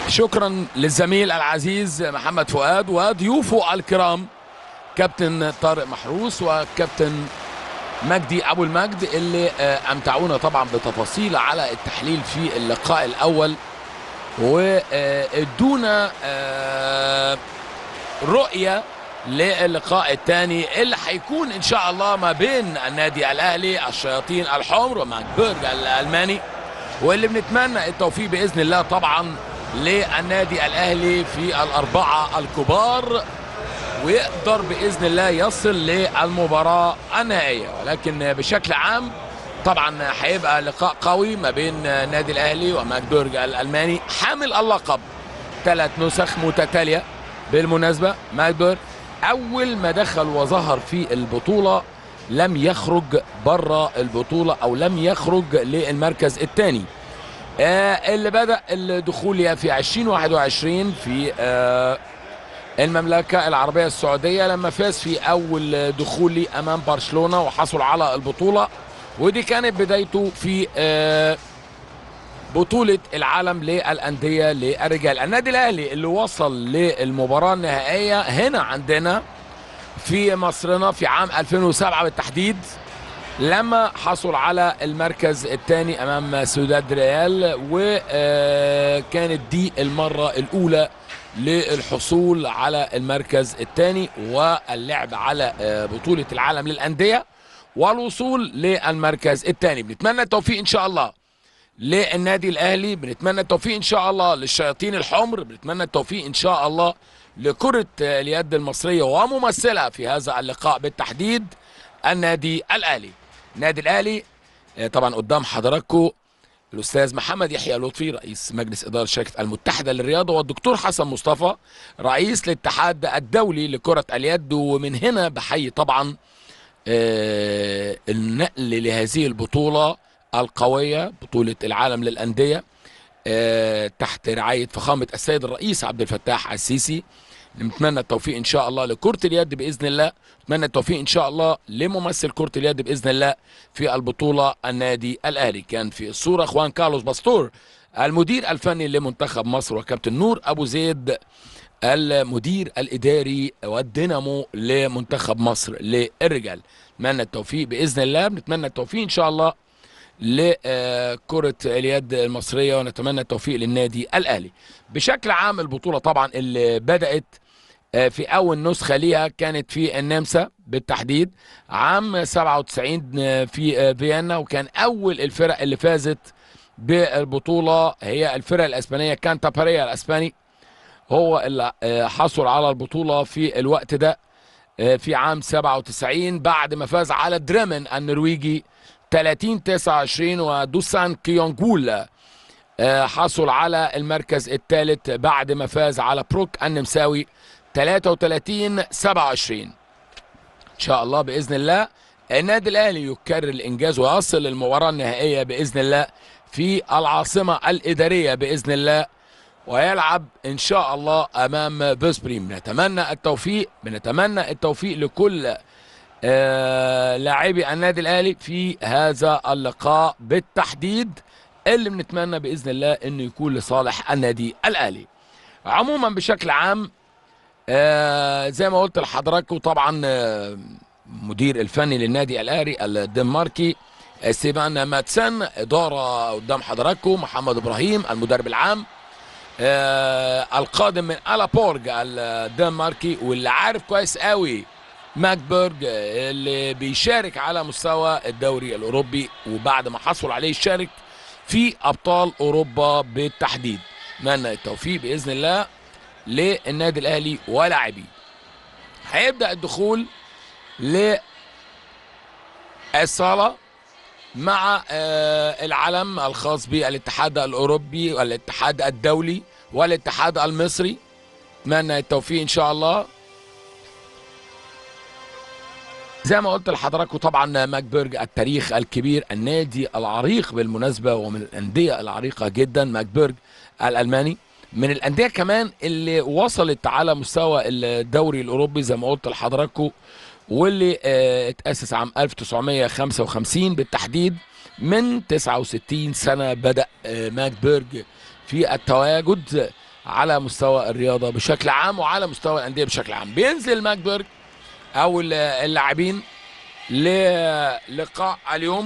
شكرا للزميل العزيز محمد فؤاد وضيوفه الكرام كابتن طارق محروس وكابتن مجدي ابو المجد اللي آه، امتعونا طبعا بتفاصيل على التحليل في اللقاء الاول وادونا آه، رؤيه للقاء الثاني اللي هيكون ان شاء الله ما بين النادي الاهلي الشياطين الحمر وماكبرج الالماني واللي بنتمنى التوفيق باذن الله طبعا للنادي الاهلي في الاربعه الكبار ويقدر باذن الله يصل للمباراه النهائيه ولكن بشكل عام طبعا هيبقى لقاء قوي ما بين النادي الاهلي وماكبرج الالماني حامل اللقب ثلاث نسخ متتاليه بالمناسبه ماكبرج اول ما دخل وظهر في البطوله لم يخرج بره البطوله او لم يخرج للمركز الثاني آه اللي بدا الدخول في 2021 في آه المملكة العربية السعودية لما فاز في أول دخول لي أمام برشلونة وحصل على البطولة ودي كانت بدايته في آه، بطولة العالم للأندية للرجال النادي الأهلي اللي وصل للمباراة النهائية هنا عندنا في مصرنا في عام 2007 بالتحديد لما حصل على المركز الثاني امام سوداد ريال وكانت دي المره الاولى للحصول على المركز الثاني واللعب على آه، بطوله العالم للانديه والوصول للمركز الثاني بنتمنى التوفيق ان شاء الله للنادي الاهلي بنتمنى التوفيق ان شاء الله للشياطين الحمر بنتمنى التوفيق ان شاء الله لكره آه، اليد المصريه وممثلها في هذا اللقاء بالتحديد النادي الاهلي النادي الاهلي آه، طبعا قدام حضراتكم الاستاذ محمد يحيى لطفي رئيس مجلس اداره شركه المتحده للرياضه والدكتور حسن مصطفى رئيس الاتحاد الدولي لكره اليد ومن هنا بحيي طبعا آه، النقل لهذه البطوله القويه بطوله العالم للانديه آه، تحت رعايه فخامه السيد الرئيس عبد الفتاح السيسي نتمنى التوفيق ان شاء الله لكره اليد باذن الله نتمنى التوفيق ان شاء الله لممثل كره اليد باذن الله في البطوله النادي الاهلي كان في الصوره اخوان كارلوس باستور المدير الفني لمنتخب مصر وكابتن نور ابو زيد المدير الاداري والدينامو لمنتخب مصر للرجال نتمنى التوفيق باذن الله بنتمنى التوفيق ان شاء الله لكرة اليد المصرية ونتمنى التوفيق للنادي الأهلي بشكل عام البطولة طبعا اللي بدأت آه، في أول نسخة ليها كانت في النمسا بالتحديد عام 97 آه، في آه، فيينا وكان أول الفرق اللي فازت بالبطولة هي الفرقة الأسبانية كانتا باريا الأسباني هو اللي آه، حصل على البطولة في الوقت ده آه، في عام 97 بعد ما فاز على دريمن النرويجي 30 29 ودوسان كيونجول آه، حصل على المركز الثالث بعد ما فاز على بروك النمساوي 33 27 ان شاء الله باذن الله النادي الاهلي يكرر الانجاز ويصل للمباراه النهائيه باذن الله في العاصمه الاداريه باذن الله ويلعب ان شاء الله امام بيسبريم بنتمنى التوفيق بنتمنى التوفيق لكل آه، لاعبي النادي الاهلي في هذا اللقاء بالتحديد اللي بنتمنى باذن الله انه يكون لصالح النادي الاهلي عموما بشكل عام آه، زي ما قلت لحضراتكم طبعا آه، مدير الفني للنادي الاهلي الدنماركي آه، ستيفان ماتسن اداره قدام حضراتكم محمد ابراهيم المدرب العام آه القادم من الابورج الدنماركي واللي عارف كويس قوي ماكبرج آه، اللي بيشارك على مستوى الدوري الاوروبي وبعد ما حصل عليه شارك في ابطال اوروبا بالتحديد اتمنى التوفيق باذن الله للنادي الاهلي ولاعبيه هيبدا الدخول للصاله مع آه، العلم الخاص بالاتحاد الاوروبي والاتحاد الدولي والاتحاد المصري اتمنى التوفيق ان شاء الله زي ما قلت لحضراتكم طبعا ماكبرج التاريخ الكبير النادي العريق بالمناسبه ومن الانديه العريقه جدا ماكبرج الالماني من الانديه كمان اللي وصلت على مستوى الدوري الاوروبي زي ما قلت لحضراتكم واللي آه، اتأسس عام 1955 بالتحديد من 69 سنة بدأ آه، ماكبرج في التواجد على مستوى الرياضه بشكل عام وعلى مستوى الانديه بشكل عام بينزل ماكبرج او ال- اللاعبين للقاء اليوم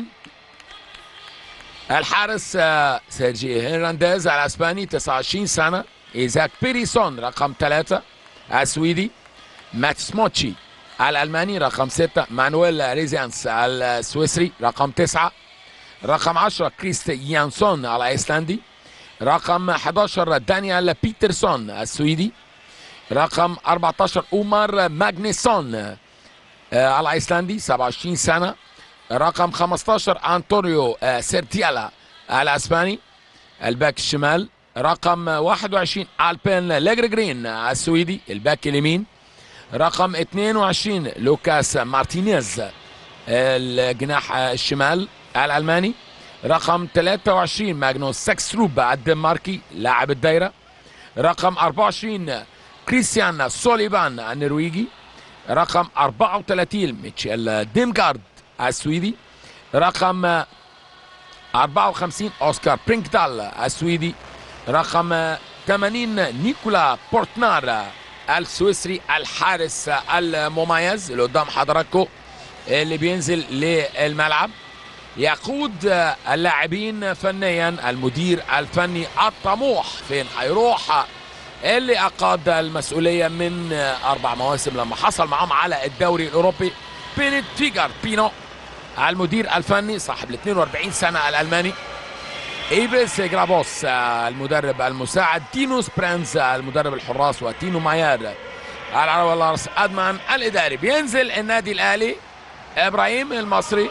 الحارس آه، سيرجي هيرنانديز الاسباني 29 سنه ايزاك بيريسون رقم ثلاثة السويدي مات سموتشي الالماني رقم ستة مانويل ريزيانس السويسري رقم تسعة رقم 10 كريست يانسون الايسلندي رقم 11 دانيال بيترسون السويدي رقم 14 اومار ماغنيسون آه، الايسلندي 27 سنه رقم 15 انطونيو آه، سيرتيالا الاسباني الباك الشمال رقم 21 البين ليجرجرين السويدي الباك اليمين رقم 22 لوكاس مارتينيز الجناح الشمال الالماني رقم 23 ماغنوس ساكسروب الدنماركي لاعب الدايره رقم 24 كريستيان سوليفان النرويجي رقم 34 ميتشيل ديمغارد السويدي رقم 54 اوسكار برينكدال السويدي رقم 80 نيكولا بورتنار السويسري الحارس المميز اللي قدام حضراتكم اللي بينزل للملعب يقود اللاعبين فنيا المدير الفني الطموح فين هيروح اللي اقاد المسؤوليه من اربع مواسم لما حصل معاهم على الدوري الاوروبي بينيت فيجر بينو المدير الفني صاحب ال 42 سنه الالماني ايبس جرابوس المدرب المساعد تينو سبرانز المدرب الحراس وتينو مايار العربي والارس ادمان الاداري بينزل النادي الاهلي ابراهيم المصري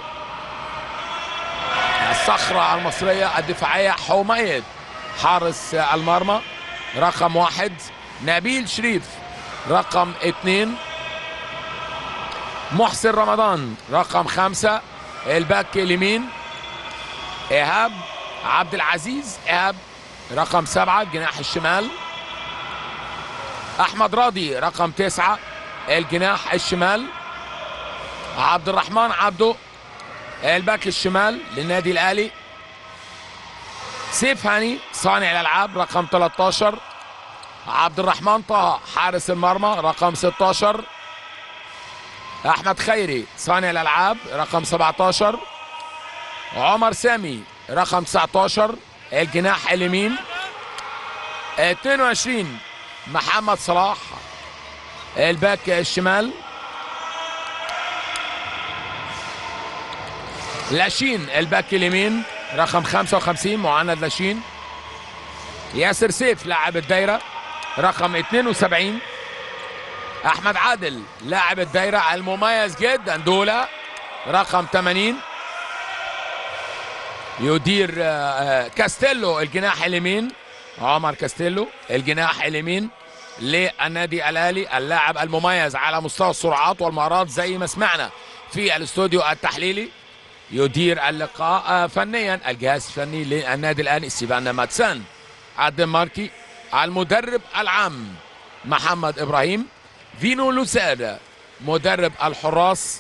الصخره المصريه الدفاعيه حميد حارس المرمى رقم واحد نبيل شريف رقم اثنين محسن رمضان رقم خمسة الباك اليمين إيهاب عبد العزيز إيهاب رقم سبعة الجناح الشمال أحمد راضي رقم تسعة الجناح الشمال عبد الرحمن عبده الباك الشمال للنادي الأهلي سيف هاني صانع الألعاب رقم 13 عبد الرحمن طه حارس المرمى رقم 16 احمد خيري صانع الالعاب رقم 17 عمر سامي رقم 19 الجناح اليمين 22 محمد صلاح الباك الشمال لاشين الباك اليمين رقم 55 معند لاشين ياسر سيف لاعب الدايره رقم 72 احمد عادل لاعب الدايره المميز جدا دولا رقم 80 يدير آه، كاستيلو الجناح اليمين عمر كاستيلو الجناح اليمين للنادي الاهلي اللاعب المميز على مستوى السرعات والمهارات زي ما سمعنا في الاستوديو التحليلي يدير اللقاء آه، فنيا الجهاز الفني للنادي الاهلي سيفانا ماتسان الدنماركي المدرب العام محمد ابراهيم فينو لوسير مدرب الحراس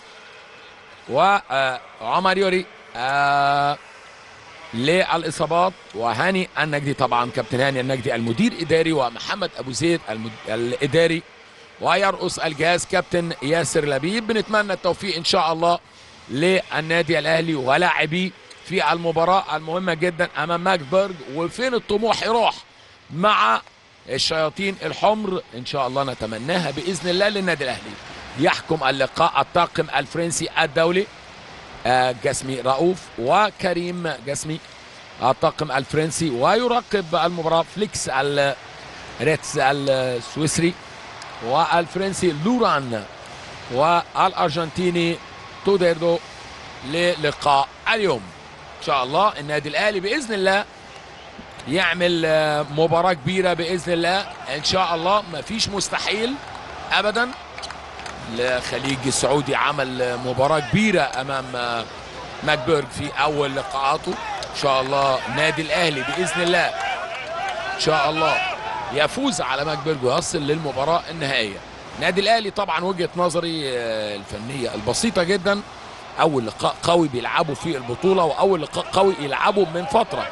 وعمر يوري آه، للاصابات وهاني النجدي طبعا كابتن هاني النجدي المدير اداري ومحمد ابو زيد المد... الاداري ويرقص الجهاز كابتن ياسر لبيب بنتمنى التوفيق ان شاء الله للنادي الاهلي ولاعبيه في المباراه المهمه جدا امام ماكبرج وفين الطموح يروح مع الشياطين الحمر ان شاء الله نتمناها باذن الله للنادي الاهلي يحكم اللقاء الطاقم الفرنسي الدولي آه، جسمي رؤوف وكريم جسمي الطاقم الفرنسي ويراقب المباراه فليكس الريتس السويسري والفرنسي لوران والارجنتيني توديردو للقاء اليوم ان شاء الله النادي الاهلي باذن الله يعمل آه، مباراة كبيرة بإذن الله إن شاء الله ما فيش مستحيل أبدا الخليج السعودي عمل آه، مباراة كبيرة أمام آه، ماكبرج في أول لقاءاته إن شاء الله نادي الأهلي بإذن الله إن شاء الله يفوز على ماكبرج ويصل للمباراة النهائية نادي الأهلي طبعا وجهة نظري آه، الفنية البسيطة جدا أول لقاء قوي بيلعبوا في البطولة وأول لقاء قوي يلعبوا من فترة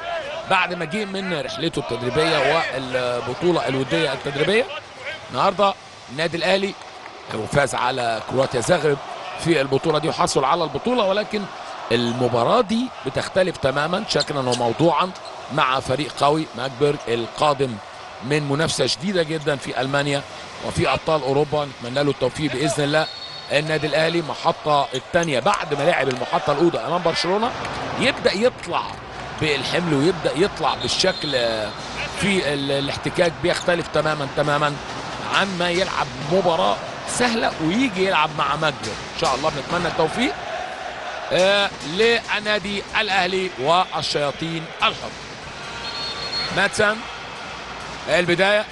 بعد ما جه من رحلته التدريبيه والبطوله الوديه التدريبيه النهارده النادي الاهلي فاز على كرواتيا زغرب في البطوله دي وحصل على البطوله ولكن المباراه دي بتختلف تماما شكلا وموضوعا مع فريق قوي ماكبرج القادم من منافسه شديده جدا في المانيا وفي ابطال اوروبا نتمنى له التوفيق باذن الله النادي الاهلي محطه الثانيه بعد ما لعب المحطه الاولى امام برشلونه يبدا يطلع بالحمل ويبدا يطلع بالشكل في الاحتكاك بيختلف تماما تماما عن ما يلعب مباراه سهله ويجي يلعب مع مجد ان شاء الله بنتمنى التوفيق آه للنادي الاهلي والشياطين الحمر ماتسان البدايه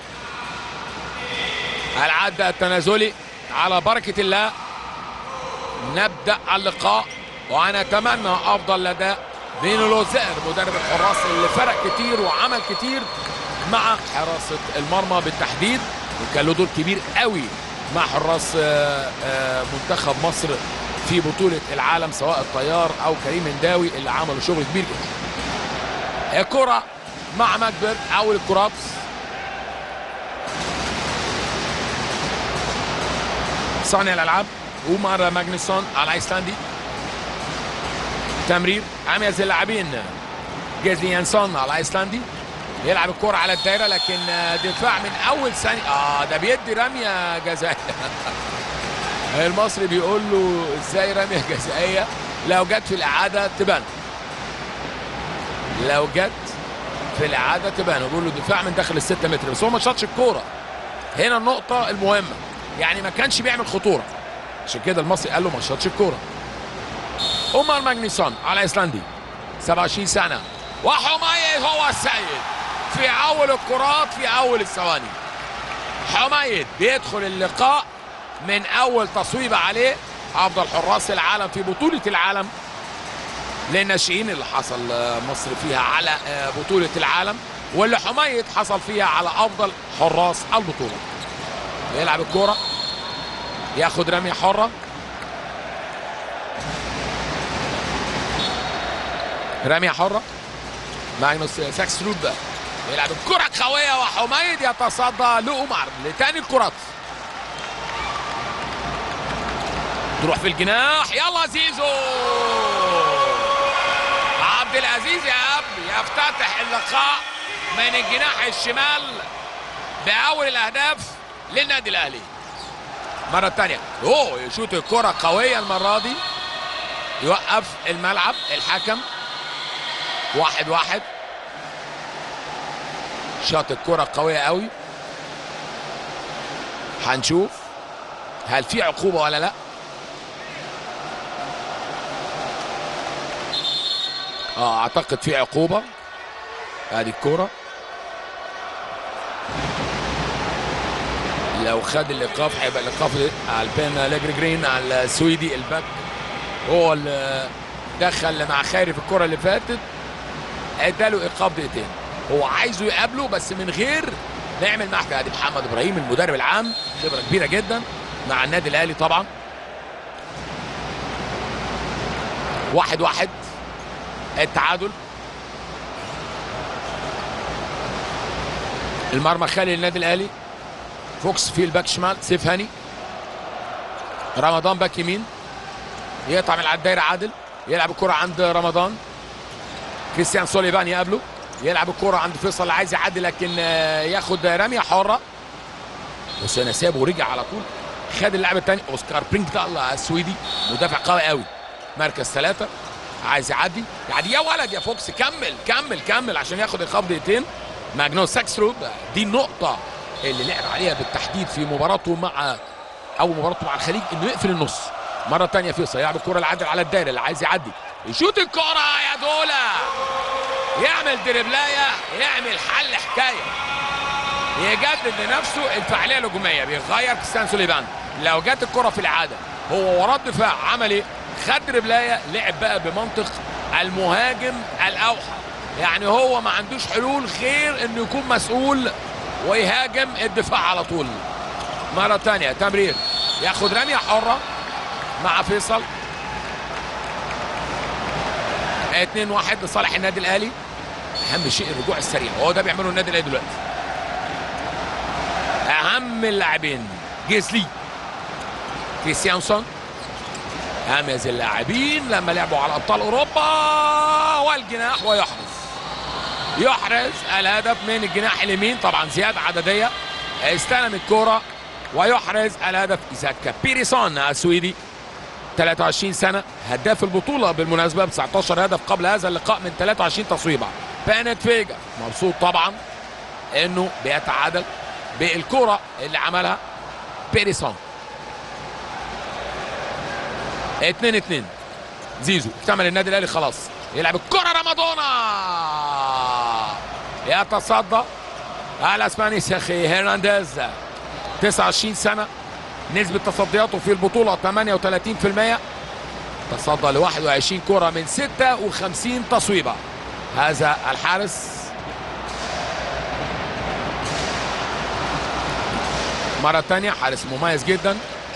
العد التنازلي على بركه الله نبدا اللقاء وانا اتمنى افضل اداء بين لوزير مدرب الحراس اللي فرق كتير وعمل كتير مع حراسه المرمى بالتحديد وكان له دور كبير قوي مع حراس منتخب مصر في بطولة العالم سواء الطيار أو كريم هنداوي اللي عملوا شغل كبير جدا. الكرة مع ماجبر أول الكرات صانع الألعاب ومار ماجنسون الايسلندي تمرير اميز اللاعبين جيزلي يانسون الايسلندي يلعب الكرة على الدايرة لكن دفاع من أول ثانية آه ده بيدي رمية جزائية المصري بيقول له ازاي رمية جزائية لو جت في الإعادة تبان لو جت في الإعادة تبان بيقول له دفاع من داخل الستة متر بس هو ما شاطش الكورة هنا النقطة المهمة يعني ما كانش بيعمل خطورة عشان كده المصري قال له ما شاطش الكورة عمر ماجنيسون على ايسلندي 27 سنة وحميد هو السيد في اول الكرات في اول الثواني حميد بيدخل اللقاء من اول تصويبه عليه افضل حراس العالم في بطوله العالم للناشئين اللي حصل مصر فيها على بطوله العالم واللي حميد حصل فيها على افضل حراس البطوله يلعب الكوره ياخد رميه حره رميه حره ماجنوس ساكستروب يلعب الكرة قوية وحميد يتصدى لأمر لتاني الكرات تروح في الجناح يلا زيزو عبد العزيز يا أب يفتتح اللقاء من الجناح الشمال بأول الأهداف للنادي الأهلي مرة تانية أوه يشوط الكرة قوية المرة دي يوقف الملعب الحكم واحد واحد شاط الكرة قوية قوي هنشوف هل في عقوبة ولا لا اه اعتقد في عقوبة ادي الكرة لو خد الايقاف هيبقى الايقاف على البين ليجري جرين على السويدي الباك هو اللي دخل مع خيري في الكرة اللي فاتت اداله ايقاف دقيقتين هو عايزه يقابله بس من غير ما يعمل محكمة ادي محمد ابراهيم المدرب العام خبره كبيره جدا مع النادي الاهلي طبعا واحد واحد التعادل المرمى خالي للنادي الاهلي فوكس في الباك شمال سيف هاني رمضان باك يمين يقطع من على الدايره عادل يلعب الكره عند رمضان كريستيان سوليفان يقابله يلعب الكرة عند فيصل اللي عايز يعدي لكن ياخد رمية حرة بس انا سابه ورجع على طول خد اللاعب الثاني اوسكار برينكتال السويدي مدافع قوي قوي مركز ثلاثة عايز يعدي يعدي يا ولد يا فوكس كمل كمل كمل عشان ياخد ايقاف دقيقتين ماجنوس ساكسروب دي النقطة اللي لعب عليها بالتحديد في مباراته مع او مباراته مع الخليج انه يقفل النص مرة ثانية فيصل يلعب الكرة العادل على الدايرة اللي عايز يعدي يشوط الكرة يا دولة يعمل دربلايه يعمل حل حكايه يجدد لنفسه الفعاليه الهجوميه بيغير كريستيان سوليفان لو جت الكره في العاده هو وراه الدفاع عمل ايه؟ خد دربلايه لعب بقى بمنطق المهاجم الاوحد يعني هو ما عندوش حلول غير انه يكون مسؤول ويهاجم الدفاع على طول مره ثانيه تمرير ياخد رميه حره مع فيصل 2 1 لصالح النادي الاهلي اهم شيء الرجوع السريع هو ده بيعمله النادي الاهلي دلوقتي اهم اللاعبين جيزلي كريستيانسون اميز اللاعبين لما لعبوا على ابطال اوروبا والجناح ويحرز يحرز الهدف من الجناح اليمين طبعا زياده عدديه استلم الكره ويحرز الهدف ايزاك بيريسون السويدي 23 سنه هداف البطوله بالمناسبه ب 19 هدف قبل هذا اللقاء من 23 تصويبه بانت فيجا مبسوط طبعا انه بيتعادل بالكره اللي عملها بيريسون 2 2 زيزو اكتمل النادي الاهلي خلاص يلعب الكره رمضونا يتصدى الاسباني سيخي هيرنانديز 29 سنه نسبة تصدياته في البطولة 38% تصدى ل 21 كرة من 56 تصويبة هذا الحارس مرة ثانية حارس مميز جدا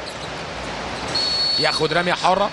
ياخد رمية حرة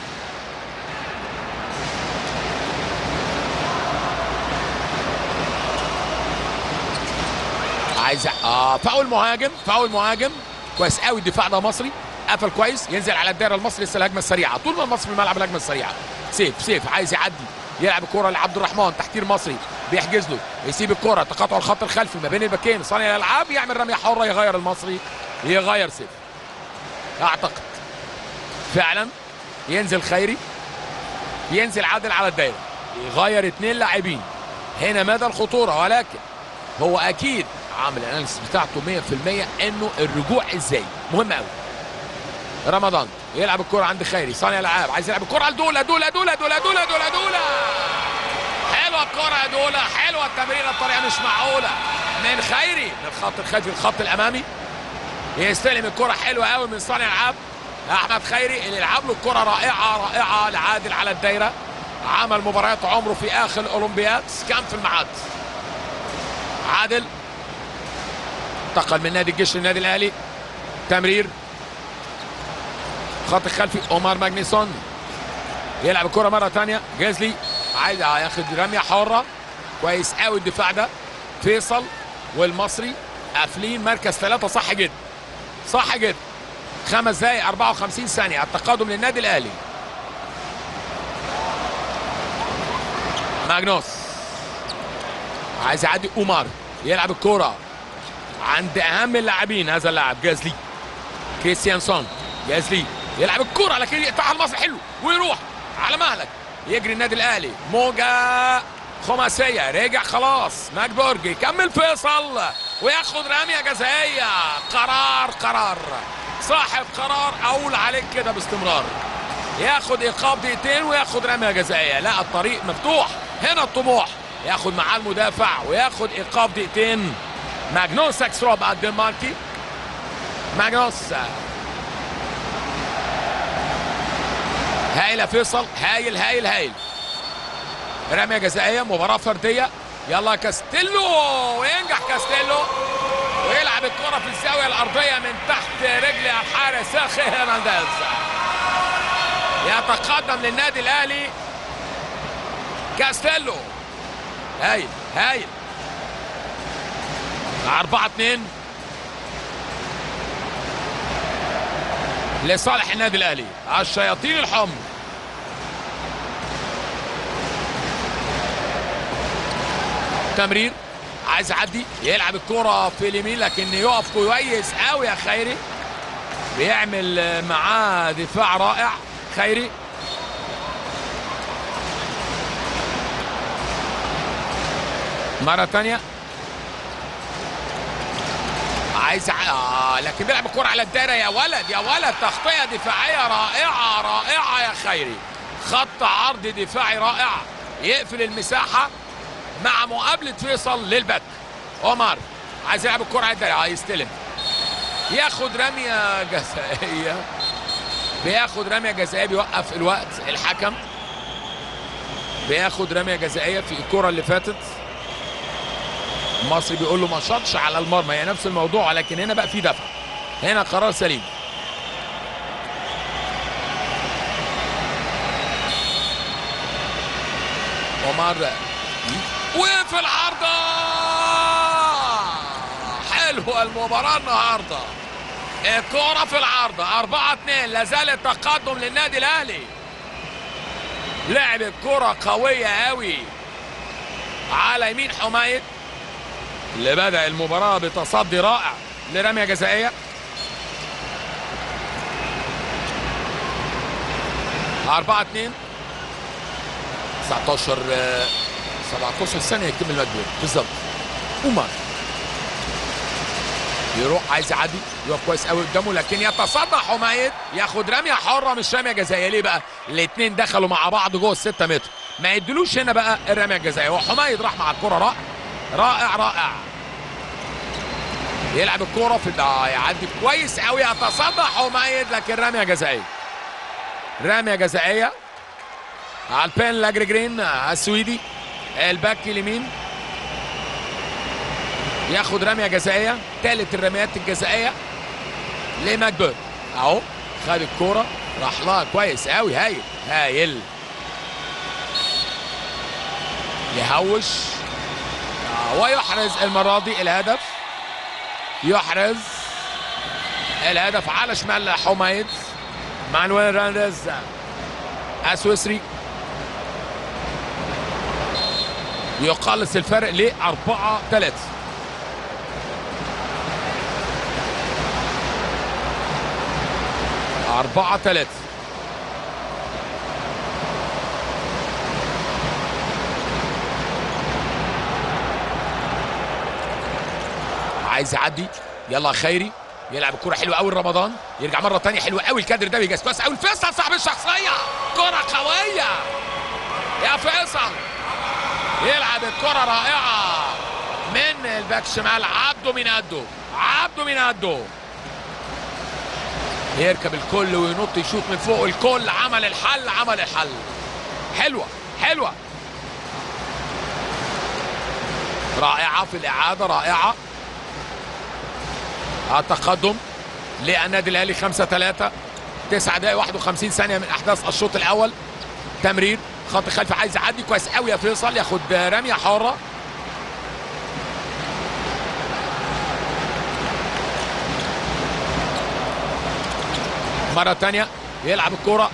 عايز اه فاول مهاجم فاول مهاجم كويس قوي الدفاع ده مصري قفل كويس ينزل على الدائره المصري لسه الهجمه السريعه طول ما المصري في الملعب الهجمه السريعه سيف سيف عايز يعدي يلعب الكره لعبد الرحمن تحتير مصري بيحجز له يسيب الكره تقاطع الخط الخلفي ما بين الباكين صانع الالعاب يعمل رميه حره يغير المصري يغير سيف اعتقد فعلا ينزل خيري ينزل عادل على الدائره يغير اثنين لاعبين هنا مدى الخطوره ولكن هو اكيد عامل الاناليسيس بتاعته 100% انه الرجوع ازاي مهم قوي رمضان يلعب الكرة عند خيري صانع العاب عايز يلعب الكرة لدولا دولا دولا دولا دولا دولا دولا حلوة الكرة يا دولا حلوة التمريرة بطريقة مش معقولة من خيري من الخط الخلفي الخط الأمامي يستلم الكرة حلوة قوي من صانع العاب أحمد خيري اللي يلعب له الكرة رائعة رائعة لعادل على الدايرة عمل مباريات عمره في آخر الأولمبياد كان في الميعاد عادل انتقل من نادي الجيش للنادي الاهلي تمرير خط الخلفي عمر ماجنيسون يلعب الكره مره ثانيه جازلي عايز ياخد رميه حره كويس قوي الدفاع ده فيصل والمصري قافلين مركز ثلاثه صح جدا صح جدا خمس دقائق 54 ثانيه التقادم للنادي الاهلي ماجنوس عايز يعدي اومار يلعب الكره عند اهم اللاعبين هذا اللاعب جازلي كريستيانسون جازلي يلعب الكره لكن يقطعها المصري حلو ويروح على مهلك يجري النادي الاهلي موجه خماسيه رجع خلاص ماجبورج يكمل فيصل وياخد رميه جزائيه قرار قرار صاحب قرار اقول عليك كده باستمرار ياخد ايقاف دقيقتين وياخد رميه جزائيه لا الطريق مفتوح هنا الطموح ياخد معاه المدافع وياخد ايقاف دقيقتين ماجنوس اكستروب الدنماركي ماجنوس هايل فيصل هايل هايل هايل رميه جزائيه مباراه فرديه يلا كاستيلو وينجح كاستيلو ويلعب الكره في الزاويه الارضيه من تحت رجل الحارس اخي هرنانديز يتقدم للنادي الاهلي كاستيلو هايل هايل 4 2 لصالح النادي الاهلي الشياطين الحمر تمرير عايز يعدي يلعب الكرة في اليمين لكن يقف كويس قوي يا خيري بيعمل معاه دفاع رائع خيري مرة ثانية عايز ع... آه لكن بيلعب الكرة على الدايرة يا ولد يا ولد تغطية دفاعية رائعة رائعة يا خيري خط عرض دفاعي رائع يقفل المساحة مع مقابلة فيصل للبك عمر عايز يلعب الكرة على الدايرة يستلم ياخد رمية جزائية بياخد رمية جزائية بيوقف الوقت الحكم بياخد رمية جزائية في الكرة اللي فاتت المصري بيقول له ما شاطش على المرمى هي نفس الموضوع لكن هنا بقى في دفع هنا قرار سليم عمر وفي العارضة حلوة المباراة النهاردة الكرة في العارضة 4 2 لا زال التقدم للنادي الأهلي لعب الكرة قوية قوي على يمين حمايد اللي بدأ المباراة بتصدي رائع لرمية جزائية أربعة اتنين 19 آه، 17 ثانية يكمل المجهود بالظبط عمر يروح عايز يعدي يقف كويس قوي قدامه لكن يتصدى حمايد ياخد رميه حره مش رميه جزائيه ليه بقى؟ الاثنين دخلوا مع بعض جوه الستة متر ما يدلوش هنا بقى الرميه الجزائيه وحمايد راح مع الكره رائع رائع رائع يلعب الكره في ده يعدي كويس قوي يتصدى حمايد لكن رميه جزائيه رميه جزائيه على البين لاجريجرين السويدي الباك اليمين ياخد رميه جزائيه ثالث الرميات الجزائيه لماجبر اهو خد الكوره راح لها كويس قوي هايل هايل يهوش آه، ويحرز المره دي الهدف يحرز الهدف على شمال حميد مانويل راندز السويسري يقلص الفرق ل 4 3 4 3 عايز يعدي يلا خيري يلعب الكرة حلوة قوي رمضان يرجع مرة تانية حلوة قوي الكادر ده بيجاز كويس قوي فيصل صاحب الشخصية كرة قوية يا فيصل يلعب الكرة رائعة من الباك شمال عبده مينادو عبده مينادو يركب الكل وينط يشوط من فوق الكل عمل الحل عمل الحل حلوة حلوة رائعة في الإعادة رائعة التقدم للنادي الأهلي 5 3 9 دقائق 51 ثانية من أحداث الشوط الأول تمرير خط خلفي عايز يعدي كويس قوي يا فيصل ياخد رمية حارة مرة تانية يلعب الكرة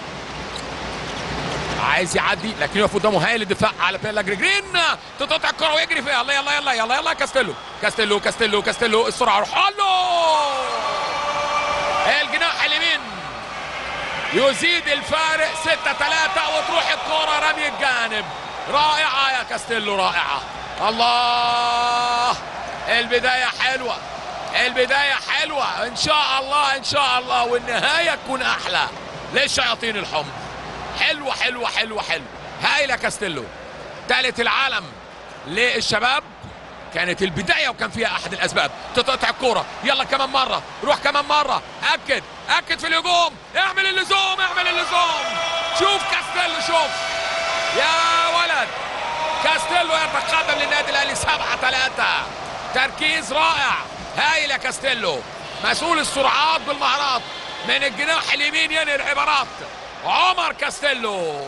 عايز يعدي لكن يقف قدامه هايل الدفاع على بيلا جرين تقطع الكرة ويجري فيها يلا يلا يلا يلا يلا كاستيلو كاستيلو كاستيلو كاستيلو السرعة روح له الجناح اليمين يزيد الفارق 6 3 وتروح الكرة رمي الجانب رائعة يا كاستيلو رائعة الله البداية حلوة البداية حلوة إن شاء الله إن شاء الله والنهاية تكون أحلى للشياطين الحمر حلوة حلوة حلوة حلوة هايلة كاستيلو ثالث العالم للشباب كانت البداية وكان فيها أحد الأسباب تقطع الكورة يلا كمان مرة روح كمان مرة أكد أكد في الهجوم اعمل اللزوم اعمل اللزوم شوف كاستيلو شوف يا ولد كاستيلو يتقدم للنادي الأهلي 7 3 تركيز رائع هايل يا كاستيلو مسؤول السرعات بالمهارات من الجناح اليمين ينهي العبارات عمر كاستيلو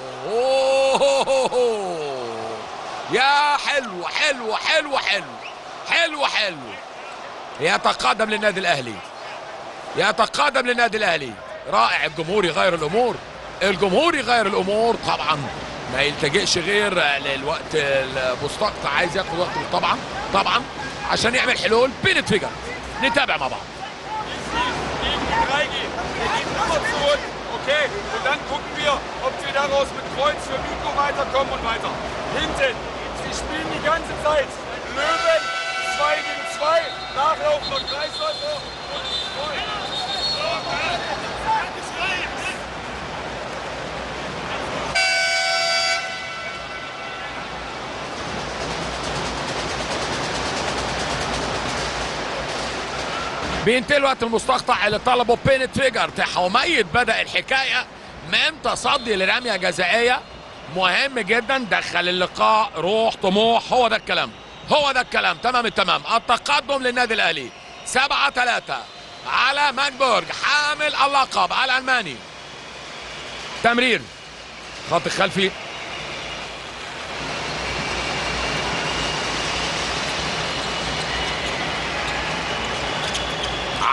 أوه. يا حلو حلو حلو حلو حلو حلو يتقدم للنادي الاهلي يتقدم للنادي الاهلي رائع الجمهور يغير الامور الجمهور يغير الامور طبعا ما يلتجئش غير للوقت المستقطع عايز ياخد وقته طبعا طبعا عشان يعمل حلول بين فيجر نتابع مع بعض gegen drei gehen. Wir gehen immer zurück. Okay, und dann gucken wir, ob wir daraus mit Kreuz für Nico weiterkommen und weiter. Hinten, sie spielen die ganze Zeit. Löwen, 2 gegen 2, Nachlauf noch Kreisläufer und Kreuz. بينتهي الوقت المستقطع اللي طلبه بينت فيجر حميد بدا الحكايه من تصدي لرميه جزائيه مهم جدا دخل اللقاء روح طموح هو ده الكلام هو ده الكلام تمام التمام التقدم للنادي الاهلي 7 3 على ماجبورج حامل اللقب على الالماني تمرير خط خلفي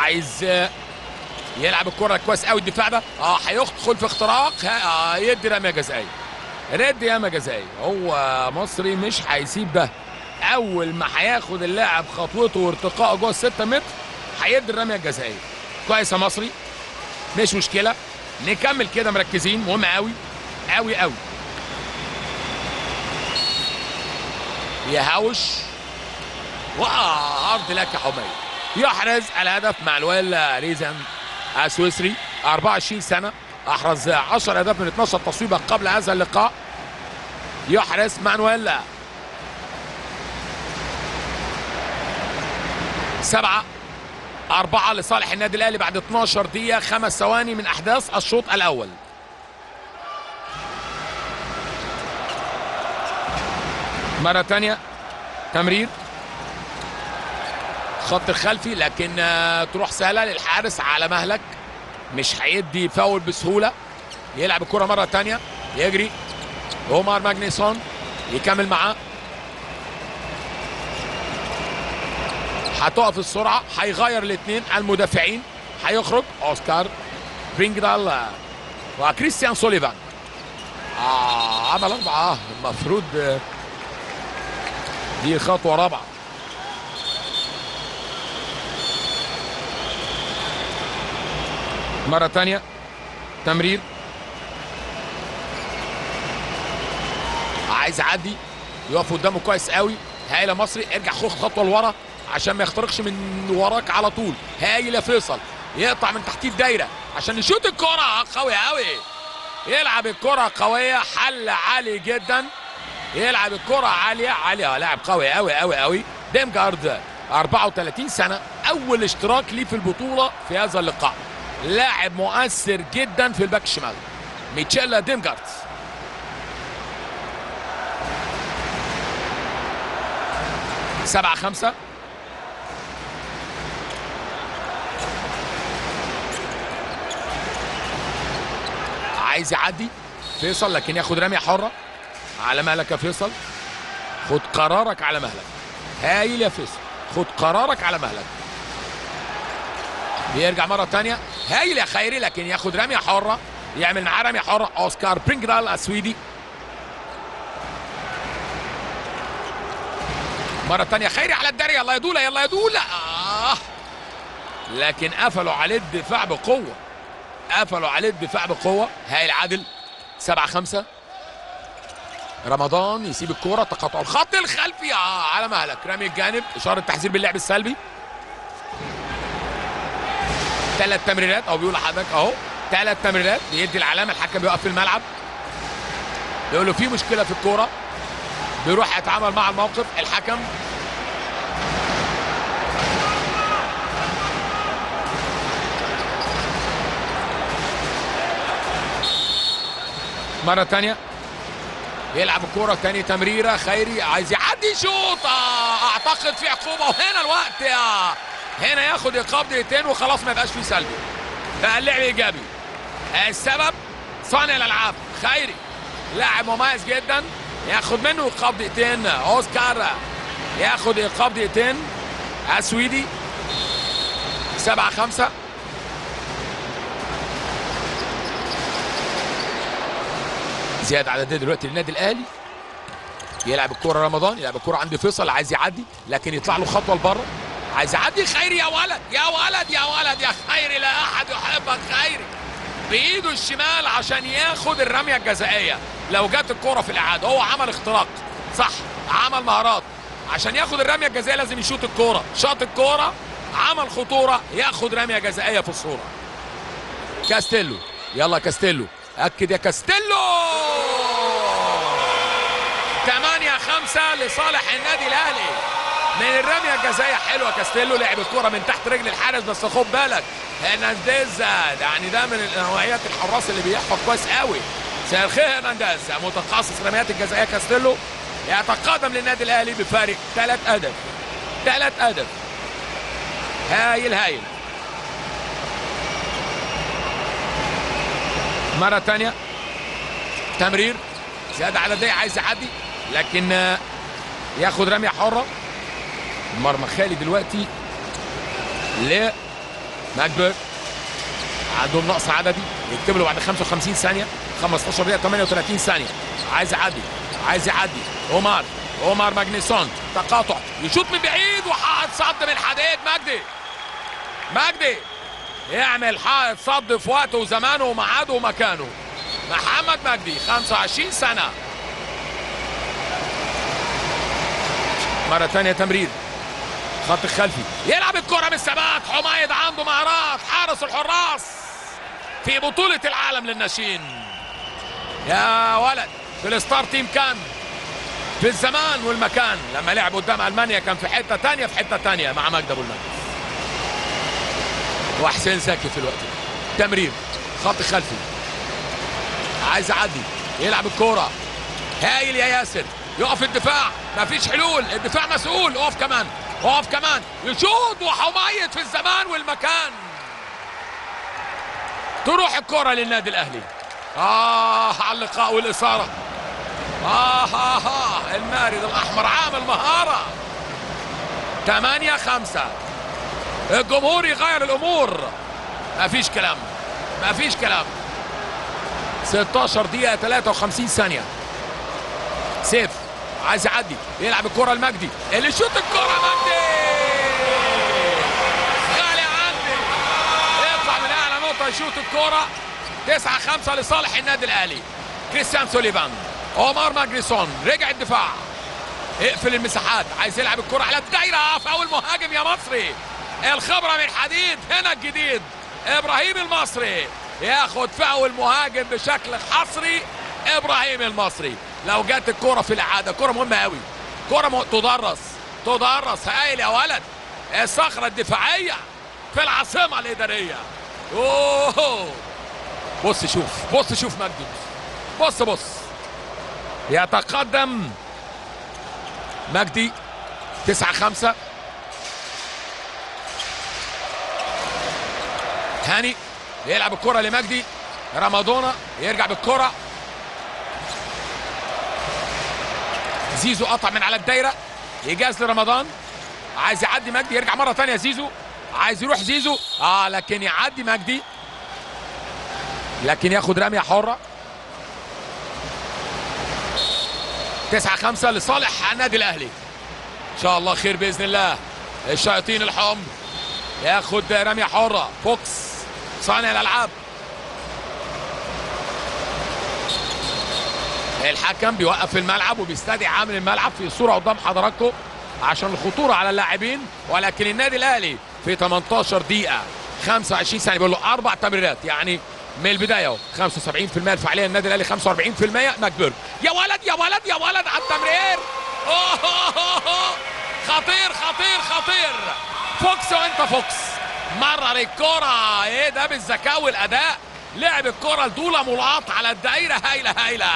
عايز آه، يلعب الكره كويس قوي الدفاع ده اه هيدخل في اختراق ها- اه يدي رميه جزائيه رد ياما جزائي هو مصري مش هيسيب ده اول ما هياخد اللاعب خطوته وارتقائه جوه الستة متر هيدي الرميه الجزائيه كويس يا مصري مش مشكله نكمل كده مركزين مهم قوي قوي قوي يهوش وعرض لك يا حميد يحرز الهدف مع الويل ريزن السويسري 24 سنه احرز 10 اهداف من 12 تصويبه قبل هذا اللقاء يحرز مانويل سبعة أربعة لصالح النادي الأهلي بعد 12 دقيقة خمس ثواني من أحداث الشوط الأول مرة تانية تمرير خط الخلفي لكن آه، تروح سهلة للحارس على مهلك مش هيدي فاول بسهولة يلعب الكرة مرة تانية يجري عمر ماجنيسون يكمل معاه هتقف السرعة هيغير الاثنين المدافعين هيخرج اوسكار برينجدال آه، وكريستيان سوليفان آه عمل أربعة المفروض آه، دي خطوة رابعة مرة تانية تمرير عايز يعدي يقف قدامه كويس قوي هايل يا مصري ارجع خد خطوه لورا عشان ما يخترقش من وراك على طول هايل يا فيصل يقطع من تحتيه الدايره عشان يشوط الكره قوي قوي يلعب الكره قويه حل عالي جدا يلعب الكره عاليه عاليه لاعب قوي قوي قوي قوي ديمجارد 34 سنه اول اشتراك ليه في البطوله في هذا اللقاء لاعب مؤثر جدا في الباك الشمال ميتشيلا ديمجارد سبعة خمسة عايز يعدي فيصل لكن ياخد رمية حرة على مهلك يا فيصل خد قرارك على مهلك هايل يا فيصل خد قرارك على مهلك بيرجع مرة تانية هايل يا خيري لكن ياخد رمية حرة يعمل معاه رمية حرة اوسكار برينجدال السويدي مرة تانية خيري على الداري يلا يا دولة يلا يا دولة آه. لكن قفلوا عليه الدفاع بقوة قفلوا عليه الدفاع بقوة هايل عادل سبعة خمسة رمضان يسيب الكورة تقاطع الخط الخلفي آه على مهلك رامي الجانب إشارة تحذير باللعب السلبي ثلاث تمريرات أو بيقول لحضرتك أهو ثلاث تمريرات بيدي العلامة الحكم بيوقف في الملعب بيقول له في مشكلة في الكورة بيروح يتعامل مع الموقف الحكم مرة تانية يلعب الكرة تاني تمريرة خيري عايز يعدي شوط آه، اعتقد في عقوبة وهنا الوقت يا هنا ياخد ايقاف دقيقتين وخلاص ما يبقاش فيه سلبي بقى اللعب ايجابي السبب صانع الالعاب خيري لاعب مميز جدا ياخد منه ايقاف دقيقتين اوسكار ياخد ايقاف دقيقتين السويدي سبعة خمسة زيادة عددية دلوقتي للنادي الأهلي يلعب الكرة رمضان يلعب الكرة عند فيصل عايز يعدي لكن يطلع له خطوة لبره عايز يعدي خيري يا ولد يا ولد يا ولد يا خيري لا أحد يحبك خيري بإيده الشمال عشان ياخد الرمية الجزائية لو جت الكرة في الإعادة هو عمل اختراق صح عمل مهارات عشان ياخد الرمية الجزائية لازم يشوط الكرة شاط الكرة عمل خطورة ياخد رمية جزائية في الصورة كاستيلو يلا كاستيلو أكد يا كاستيلو 8 5 لصالح النادي الأهلي من الرمية الجزائية حلوة كاستيلو لعب الكرة من تحت رجل الحارس بس خد بالك هرنانديز يعني ده من نوعيات الحراس اللي بيحفظ كويس قوي مساء الخير هرنانديز متخصص رميات الجزائية كاستيلو يتقدم للنادي الاهلي بفارق ثلاث اهداف ثلاث اهداف هايل هايل مرة تانية تمرير زيادة عددية عايز يعدي لكن آه، ياخد رمية حرة مرمى خالي دلوقتي ل ماجبر عندهم نقص عددي يكتب له بعد 55 ثانيه 15 دقيقه 38 ثانيه عايز يعدي عايز يعدي عمر عمر ماجنيسون تقاطع يشوط من بعيد وحائط صد من حديد مجدي مجدي يعمل حائط صد في وقته وزمانه وميعاده ومكانه محمد مجدي 25 سنه مرة ثانية تمرير خط الخلفي يلعب الكرة من الثبات حميد عنده مهارات حارس الحراس في بطولة العالم للناشئين يا ولد في الستار تيم كان في الزمان والمكان لما لعب قدام المانيا كان في حته تانية في حته تانية مع مجدي ابو المجد وحسين زكي في الوقت ده تمرير خط خلفي عايز يعدي يلعب الكوره هايل يا ياسر يقف الدفاع مفيش حلول الدفاع مسؤول اقف كمان اقف كمان يشوط وحميد في الزمان والمكان تروح الكرة للنادي الاهلي اه على اللقاء والاثاره آه, آه, آه المارد الأحمر عامل مهارة 8 5 الجمهور يغير الأمور ما فيش كلام ما فيش كلام 16 دقيقة 53 ثانية سيف عايز يعدي يلعب الكرة المجدي اللي شوط الكرة مجدي غالي عندي يطلع من أعلى نقطة يشوط الكرة 9 5 لصالح النادي الأهلي كريستيان سوليفان عمر ماجريسون رجع الدفاع اقفل المساحات عايز يلعب الكرة على الدايرة في أول مهاجم يا مصري الخبرة من حديد هنا الجديد إبراهيم المصري ياخد فاول مهاجم بشكل حصري إبراهيم المصري لو جت الكرة في الإعادة كرة مهمة قوي كرة م... تدرس تدرس هايل يا ولد الصخرة الدفاعية في العاصمة الإدارية أوه بص شوف بص شوف مجدي بص بص يتقدم مجدي تسعة خمسة هاني يلعب الكرة لمجدي رمضانة يرجع بالكرة زيزو قطع من على الدايرة إيجاز لرمضان عايز يعدي مجدي يرجع مرة تانية زيزو عايز يروح زيزو اه لكن يعدي مجدي لكن ياخد رمية حرة تسعة خمسة لصالح النادي الأهلي إن شاء الله خير بإذن الله الشياطين الحمر ياخد رمية حرة فوكس صانع الألعاب الحكم بيوقف الملعب وبيستدعي عامل الملعب في الصورة قدام حضراتكم عشان الخطورة على اللاعبين ولكن النادي الأهلي في 18 دقيقة 25 ثانية بيقول له أربع تمريرات يعني من البداية اهو 75% الفعالية النادي الأهلي 45% ماكبيرج يا ولد يا ولد يا ولد على التمرير أوه خطير خطير خطير فوكس وانت فوكس مرر الكرة ايه ده بالذكاء والأداء لعب الكرة لدولة ملاط على الدائرة هايلة هايلة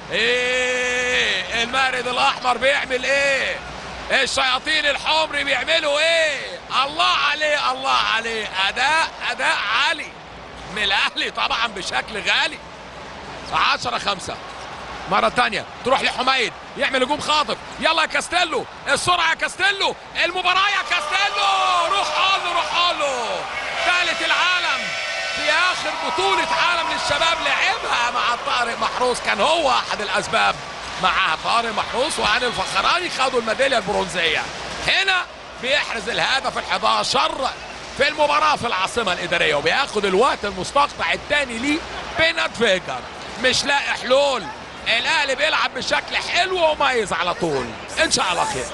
ايه المارد الأحمر بيعمل ايه الشياطين الحمر بيعملوا ايه الله عليه الله عليه اداء اداء عالي من الاهلي طبعا بشكل غالي 10 5 مرة تانية تروح لحميد يعمل هجوم خاطف يلا يا كاستيلو السرعة يا كاستيلو المباراة يا كاستيلو روح له روح له ثالث العالم في اخر بطولة عالم للشباب لعبها مع طارق محروس كان هو احد الاسباب مع طارق محروس وهاني الفخراني خدوا الميدالية البرونزية هنا بيحرز الهدف ال11 في المباراة في العاصمة الإدارية وبياخد الوقت المستقطع الثاني ليه بينات فيجر مش لاقي حلول الأهلي بيلعب بشكل حلو ومميز على طول إن شاء الله خير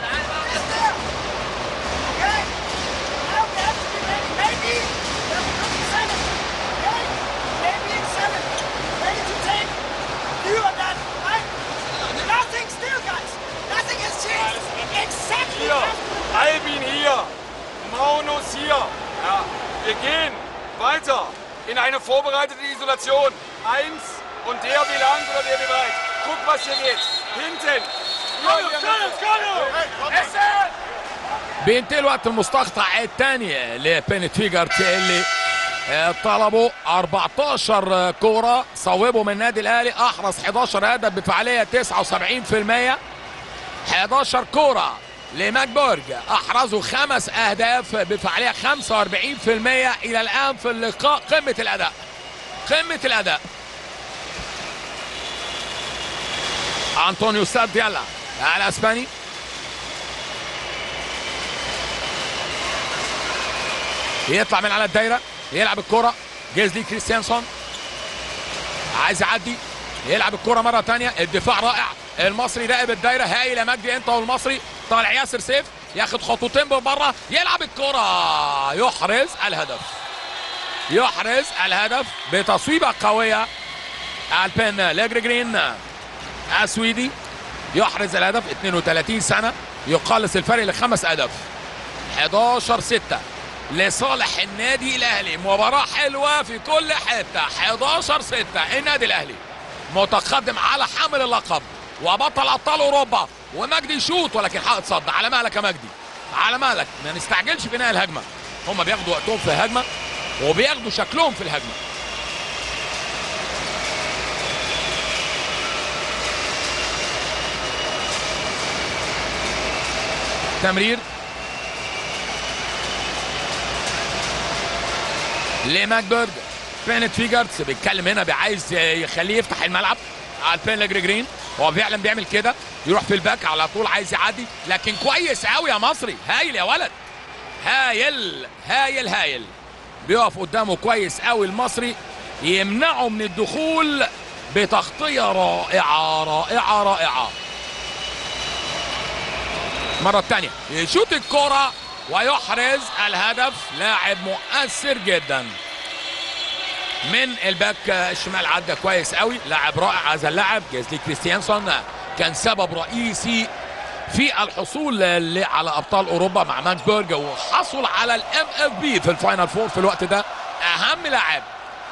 Hier, Albin hier, Maunus hier. Ja, wir gehen weiter in eine vorbereitete Isolation. Eins und der wie lang oder der wie weit. Guck, was hier geht. Hinten. بينتهي الوقت المستقطع الثاني لبينت فيجرت اللي طلبوا 14 كوره صوبوا من النادي الاهلي احرز 11 هدف بفعاليه 79% 11 كوره لماجبورج احرزوا خمس اهداف بفعاليه 45% الى الان في اللقاء قمه الاداء قمه الاداء انطونيو ساد ديالا الاسباني يطلع من على الدايره يلعب الكره جيزلي كريستيانسون عايز يعدي يلعب الكره مره ثانيه الدفاع رائع المصري راقب الدايره هايل يا مجدي انت والمصري طالع ياسر سيف ياخد خطوتين بره يلعب الكره يحرز الهدف يحرز الهدف بتصويبه قويه البن ليجريجرين السويدي يحرز الهدف 32 سنه يقلص الفرق لخمس اهداف 11 6 لصالح النادي الاهلي مباراه حلوه في كل حته 11 6 النادي الاهلي متقدم على حامل اللقب وبطل ابطال اوروبا ومجدي يشوط ولكن حائط صد على مالك يا مجدي على مالك ما نستعجلش في انهاء الهجمه هم بياخدوا وقتهم في الهجمه وبياخدوا شكلهم في الهجمه تمرير لماكبرج بينت فيجرتس بيتكلم هنا عايز يخليه يفتح الملعب على البين لجريجرين هو فعلا بيعمل كده يروح في الباك على طول عايز يعدي لكن كويس قوي يا مصري هايل يا ولد هايل هايل هايل بيقف قدامه كويس قوي المصري يمنعه من الدخول بتغطية رائعة رائعة رائعة مرة تانية يشوط الكرة ويحرز الهدف لاعب مؤثر جدا من الباك الشمال عدى كويس قوي لاعب رائع هذا اللاعب جيزلي كريستيانسون كان سبب رئيسي في الحصول على ابطال اوروبا مع ماكسبرج وحصل على الام اف بي في الفاينل فور في الوقت ده اهم لاعب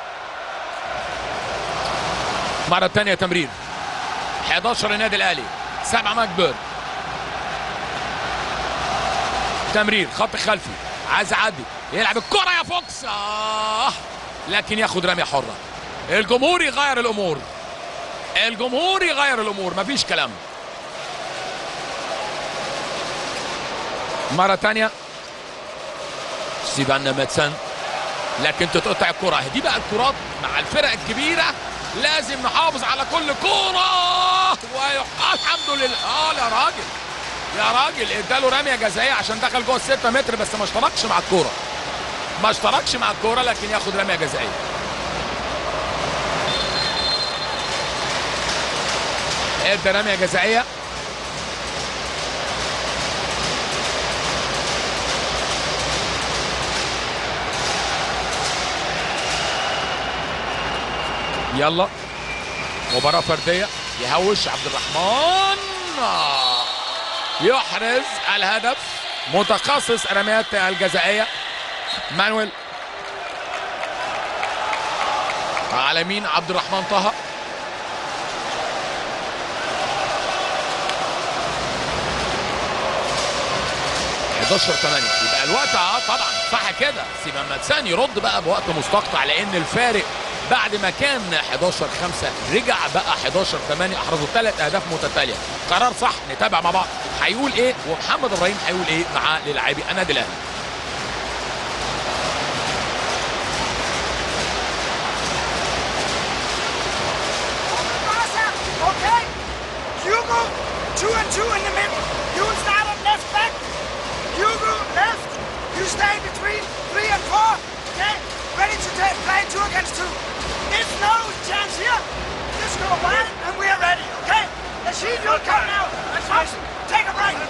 مرة تانية تمرير 11 النادي الاهلي 7 ماكبرج تمرير خط خلفي عايز يعدي يلعب الكرة يا فوكس آه. لكن ياخد رمية حرة الجمهور يغير الامور الجمهور يغير الامور مفيش كلام مرة تانية سيبان ماتسان لكن تتقطع الكرة دي بقى الكرات مع الفرق الكبيرة لازم نحافظ على كل كرة ويح... الحمد لله اه يا راجل يا راجل اداله رميه جزائيه عشان دخل جوه الستة متر بس ما اشتركش مع الكوره ما اشتركش مع الكوره لكن ياخد رميه جزائيه ادى رميه جزائيه يلا مباراة فردية يهوش عبد الرحمن آه. يحرز الهدف متخصص رميات الجزائية مانويل على يمين عبد الرحمن طه حداشر 8 يبقى الوقت اه طبعا صح كده سيبان ماتسان يرد بقى بوقت مستقطع لان الفارق بعد ما كان 11 5 رجع بقى 11 8 احرزوا ثلاث اهداف متتاليه قرار صح نتابع مع بعض هيقول ايه ومحمد ابراهيم هيقول ايه مع للاعبي النادي الاهلي Okay? Hugo, two and two in the middle. You start on left back. Hugo left. You stay between three and four. Okay? Ready to take, play two against two. If no chance here, just go wide and we are ready. Okay? The shield will come now. Thompson, take a break.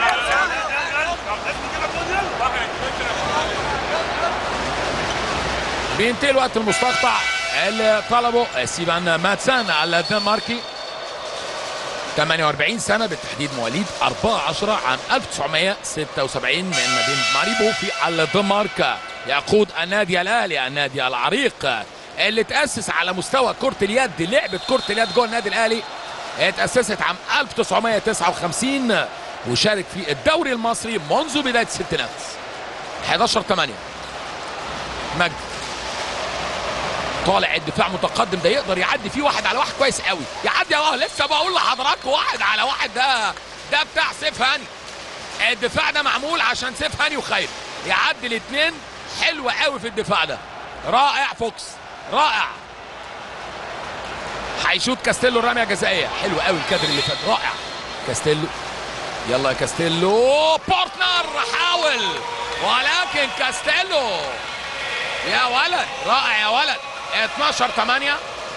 بينتهي الوقت المستقطع اللي طلبه سيبان ماتسان على الدنماركي 48 سنة بالتحديد مواليد 4 10 عام 1976 من مدينة ماريبو في الدنمارك يقود النادي الأهلي النادي العريق اللي تأسس على مستوى كرة اليد لعبة كرة اليد جوه النادي الأهلي اتأسست عام 1959 وشارك في الدوري المصري منذ بداية الستينات 11 8 مجد طالع الدفاع متقدم ده يقدر يعدي فيه واحد على واحد كويس قوي يعدي اه لسه بقول لحضراتكم واحد على واحد ده ده بتاع سيف هاني الدفاع ده معمول عشان سيف هاني وخير يعدي الاثنين حلو قوي في الدفاع ده رائع فوكس رائع هيشوط كاستيلو الرميه جزائيه حلو قوي الكادر اللي فات رائع كاستيلو يلا يا كاستيلو بارتنر حاول ولكن كاستيلو يا ولد رائع يا ولد 12 8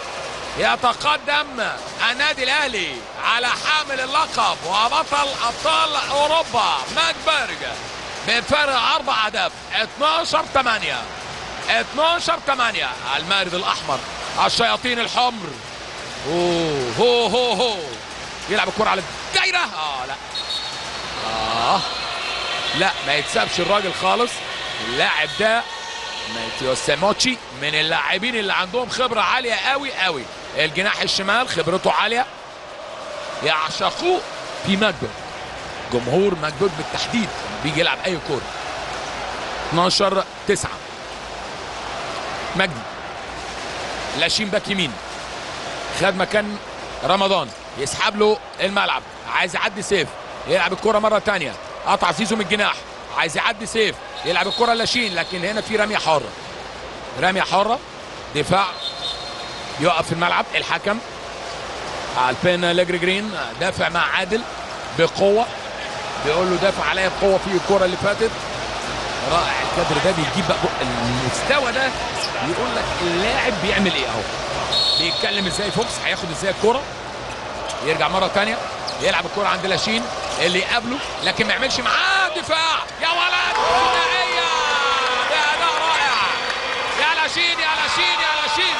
يتقدم النادي الاهلي على حامل اللقب وبطل ابطال اوروبا ماجبرج بفرق اربع اهداف 12 8 12 8 المارد الاحمر الشياطين الحمر اوه هو هو هو يلعب الكرة على الدايرة اه لا اه لا ما يكسبش الراجل خالص اللاعب ده ماتيو سيموتشي من اللاعبين اللي عندهم خبرة عالية قوي قوي الجناح الشمال خبرته عالية يعشقوه في ماجبرج جمهور ماجبرج بالتحديد بيجي يلعب اي كورة 12 9 مجدي لاشين باك يمين خد مكان رمضان يسحب له الملعب عايز يعدي سيف يلعب الكرة مرة تانية قطع زيزو من الجناح عايز يعدي سيف يلعب الكرة لاشين لكن هنا في رمية حرة رمية حرة دفاع يقف في الملعب الحكم البين ليجري جرين دافع مع عادل بقوة بيقول له دافع عليا بقوة في الكرة اللي فاتت رائع الكادر ده بيجيب بقى المستوى ده يقول لك اللاعب بيعمل ايه اهو بيتكلم ازاي فوكس هياخد ازاي الكرة يرجع مرة تانية يلعب الكرة عند لاشين اللي يقابله لكن ما يعملش معاه دفاع يا ولد ثنائية ده أداء رائع يا لاشين يا لاشين يا لاشين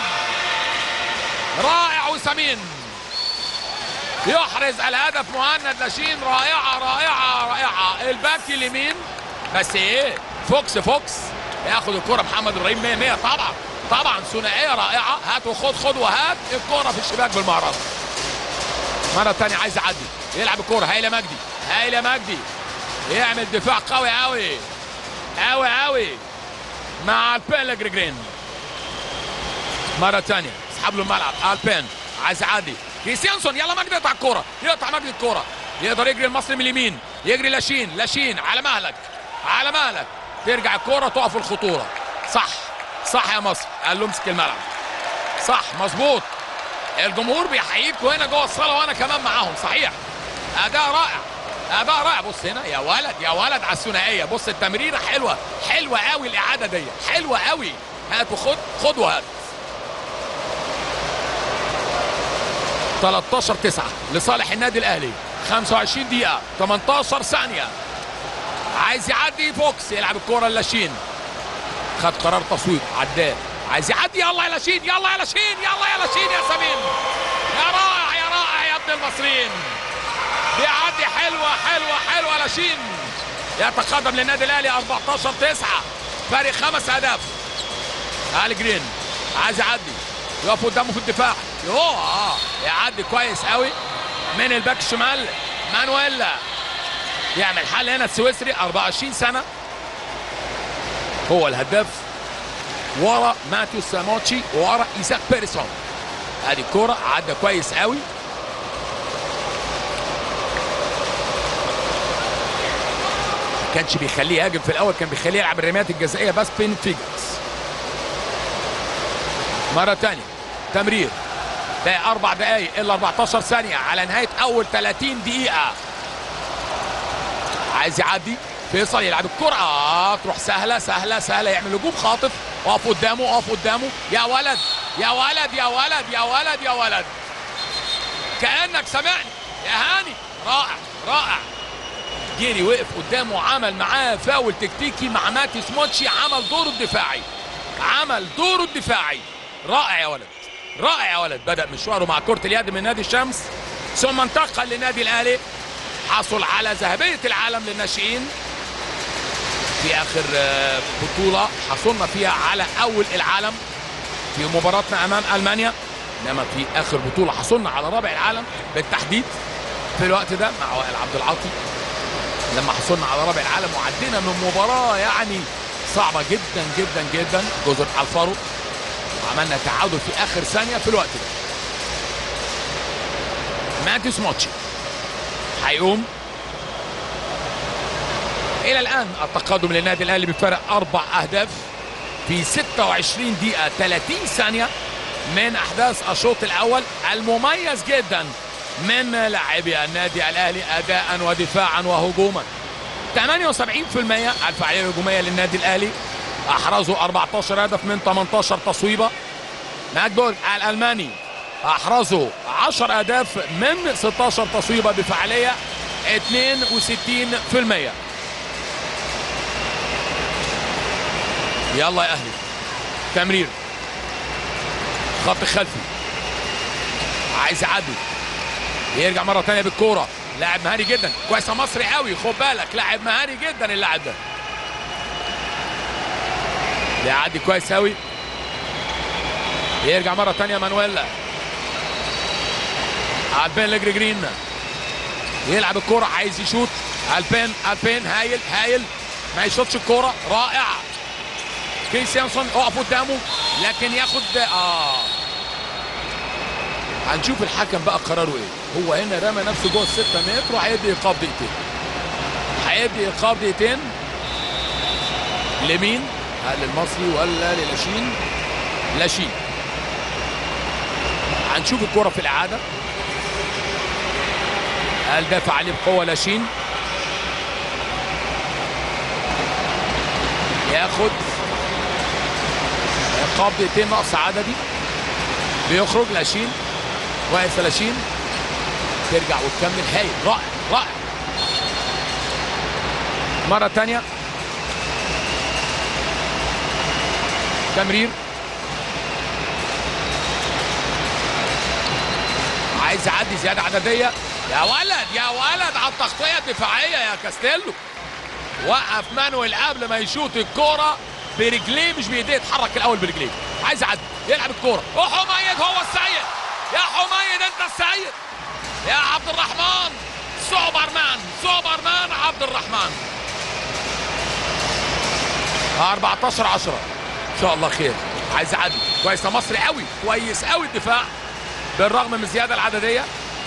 رائع وسمين يحرز الهدف مهند لاشين رائعة رائعة رائعة الباك اليمين بس ايه فوكس فوكس ياخد الكرة محمد ابراهيم 100 100 طبعا طبعا ثنائية رائعة هات وخد خد وهات الكرة في الشباك بالمهارات مرة تانية عايز يعدي يلعب الكرة هايلة مجدي هايلة مجدي يعمل دفاع قوي قوي قوي قوي مع البين لجريجرين مرة تانية اسحب له الملعب البين عايز يعدي كريستيانسون يلا مجدي يقطع الكرة يقطع مجدي الكرة يقدر يجري المصري من اليمين يجري لاشين لاشين على مهلك على مهلك ترجع الكرة تقف الخطورة صح صح يا مصر قال له امسك الملعب صح مظبوط الجمهور بيحييكوا هنا جوه الصاله وانا كمان معاهم صحيح اداء رائع اداء رائع بص هنا يا ولد يا ولد على الثنائيه بص التمريره حلوه حلوه قوي الاعاده دي حلوه قوي هات وخد خد وهات 13 9 لصالح النادي الاهلي 25 دقيقه 18 ثانيه عايز يعدي فوكس يلعب الكوره لاشين خد قرار تصويب عداه عايز يعدي يلا يا لاشين يلا يا لاشين يلا يا لاشين يا سمين يا رائع يا رائع يا ابن المصريين بيعدي حلوه حلوه حلوه لاشين يتقدم للنادي الاهلي 14 9 فارق خمس اهداف علي جرين عايز يعدي يقف قدامه في الدفاع يوه اه يعدي كويس قوي من الباك الشمال مانويلا يعمل حل هنا السويسري 24 سنه هو الهداف ورا ماتيو ساموتشي ورا ايزاك بيرسون ادي الكوره عدى كويس قوي ما كانش بيخليه يهاجم في الاول كان بيخليه يلعب الرميات الجزائيه بس بين فيجرز مره ثانيه تمرير ده اربع دقائق الا 14 ثانيه على نهايه اول 30 دقيقه عايز يعدي فيصل يلعب الكرة آه تروح سهلة سهلة سهلة يعمل هجوم خاطف اقف قدامه اقف قدامه يا ولد يا ولد يا ولد يا ولد يا ولد كأنك سمعني يا هاني رائع رائع جيري وقف قدامه وعمل معاه فاول تكتيكي مع ماتيس موتشي عمل دوره الدفاعي عمل دوره الدفاعي رائع يا ولد رائع يا ولد بدأ مشواره مع كرة اليد من نادي الشمس ثم انتقل للنادي الأهلي حصل على ذهبية العالم للناشئين في اخر بطوله حصلنا فيها على اول العالم في مباراتنا امام المانيا انما في اخر بطوله حصلنا على رابع العالم بالتحديد في الوقت ده مع وائل عبد العاطي لما حصلنا على رابع العالم وعدينا من مباراه يعني صعبه جدا جدا جدا جزر الفارو وعملنا تعادل في اخر ثانيه في الوقت ده ماتيس موتشي هيقوم الى الان التقدم للنادي الاهلي بفرق اربع اهداف في 26 دقيقه 30 ثانيه من احداث الشوط الاول المميز جدا من لاعبي النادي الاهلي اداء ودفاعا وهجوما 78% الفعاليه الهجوميه للنادي الاهلي احرزوا 14 هدف من 18 تصويبه ماكبورغ الالماني احرزوا 10 اهداف من 16 تصويبه بفعاليه 62% يلا يا اهلي تمرير خط خلفي عايز يعدي يرجع مره ثانيه بالكوره لاعب مهاري جدا كويس مصري قوي خد بالك لاعب مهاري جدا اللاعب ده بيعدي كويس قوي يرجع مره ثانيه مانويلا البين لجريجرين يلعب الكوره عايز يشوط البين البين هايل هايل ما يشوطش الكوره رائع كريس يانسون اقف قدامه لكن ياخد اه هنشوف الحكم بقى قراره ايه هو هنا رمى نفسه جوه الستة متر وهيدي ايقاف دقيقتين هيدي ايقاف دقيقتين لمين هل للمصري ولا للاشين لاشين هنشوف الكرة في الإعادة هل دافع عليه بقوة لاشين ياخد إيقاف دقيقتين نقص عددي بيخرج لاشين واقف لاشين ترجع وتكمل هايل رائع رائع مرة تانية تمرير عايز يعدي زيادة عددية يا ولد يا ولد على التغطية الدفاعية يا كاستيلو وقف مانويل قبل ما يشوط الكورة برجليه مش بايديه اتحرك الاول برجليه عايز يعدي يلعب الكورة وحميد هو السيد يا حميد انت السيد يا عبد الرحمن سوبرمان سوبرمان عبد الرحمن 14 10 ان شاء الله خير عايز يعدي كويس يا مصري قوي كويس قوي الدفاع بالرغم من الزياده العدديه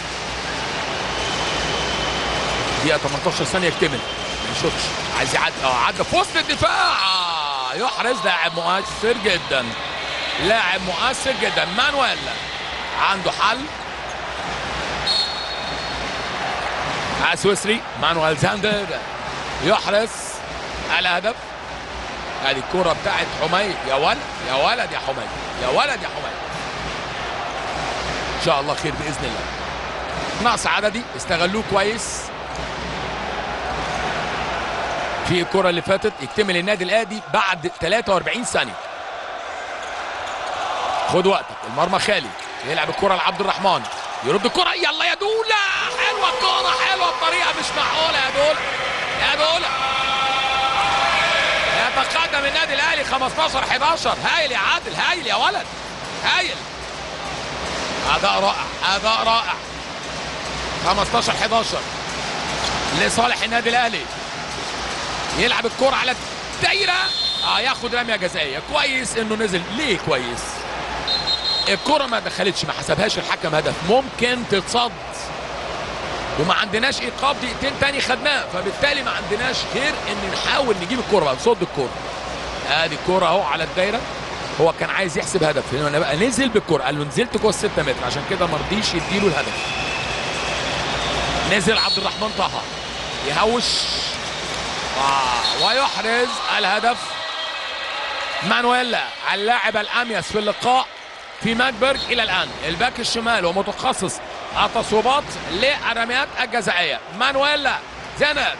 دقيقه 18 ثانيه يكتمل ما يشوطش عايز يعدي اه عدى في وسط الدفاع آه يحرز لاعب مؤثر جدا لاعب مؤثر جدا مانويل عنده حل السويسري مانويل زاندر يحرز الهدف هذه الكرة بتاعت حميد يا ولد يا ولد يا حميد يا ولد يا حميد ان شاء الله خير باذن الله نقص عددي استغلوه كويس في الكرة اللي فاتت يكتمل النادي الاهلي بعد 43 ثانية خد وقتك المرمى خالي يلعب الكرة لعبد الرحمن يرد الكرة يلا يا دولة حلوة الكرة حلوة بطريقة مش معقولة يا دولة يا دولة يتقدم النادي الاهلي 15 11 هايل يا عادل هايل يا ولد هايل اداء رائع اداء رائع 15 11 لصالح النادي الاهلي يلعب الكرة على الدايرة اه ياخد رمية جزائية كويس انه نزل ليه كويس الكرة ما دخلتش ما حسبهاش الحكم هدف ممكن تتصد وما عندناش ايقاف دقيقتين تاني خدناه فبالتالي ما عندناش غير ان نحاول نجيب الكرة بقى نصد الكرة ادي الكرة اهو على الدايرة هو كان عايز يحسب هدف هنا بقى نزل بالكرة قال له نزلت جوه الستة متر عشان كده ما رضيش يديله الهدف نزل عبد الرحمن طه يهوش آه ويحرز الهدف مانويلا اللاعب الاميز في اللقاء في ماكبرج الى الان الباك الشمال ومتخصص التصويبات للرميات الجزائيه مانويلا زينب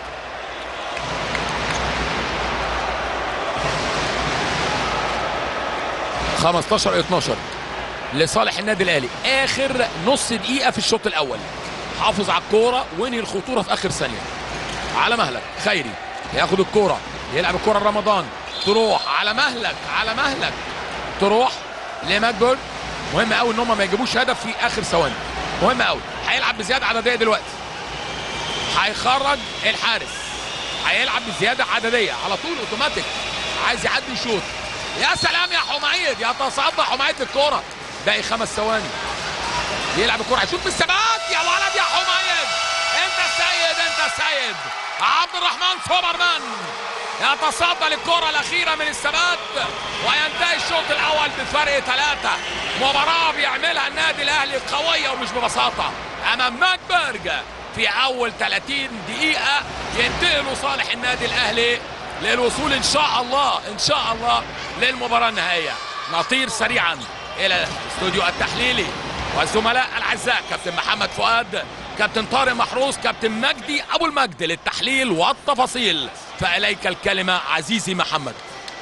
خمستاشر 12 لصالح النادي الاهلي اخر نص دقيقه في الشوط الاول حافظ على الكوره وانهي الخطوره في اخر ثانيه على مهلك خيري ياخد الكوره يلعب الكوره لرمضان تروح على مهلك على مهلك تروح لماكبرج مهم قوي ان هم ما يجيبوش هدف في اخر ثواني مهم قوي هيلعب بزياده عدديه دلوقتي هيخرج الحارس هيلعب بزياده عدديه على طول اوتوماتيك عايز يعدي يشوط يا سلام يا حميد يتصدى حميد الكوره باقي خمس ثواني يلعب الكوره هيشوط بالثبات يا ولد يا حميد انت السيد انت السيد عبد الرحمن سوبرمان يتصدى للكرة الأخيرة من الثبات وينتهي الشوط الأول بفرق ثلاثة مباراة بيعملها النادي الأهلي قوية ومش ببساطة أمام ماكبرج في أول 30 دقيقة ينتقل صالح النادي الأهلي للوصول إن شاء الله إن شاء الله للمباراة النهائية نطير سريعا إلى الاستوديو التحليلي والزملاء الأعزاء كابتن محمد فؤاد كابتن طارق محروس كابتن مجدي أبو المجد للتحليل والتفاصيل فإليك الكلمة عزيزي محمد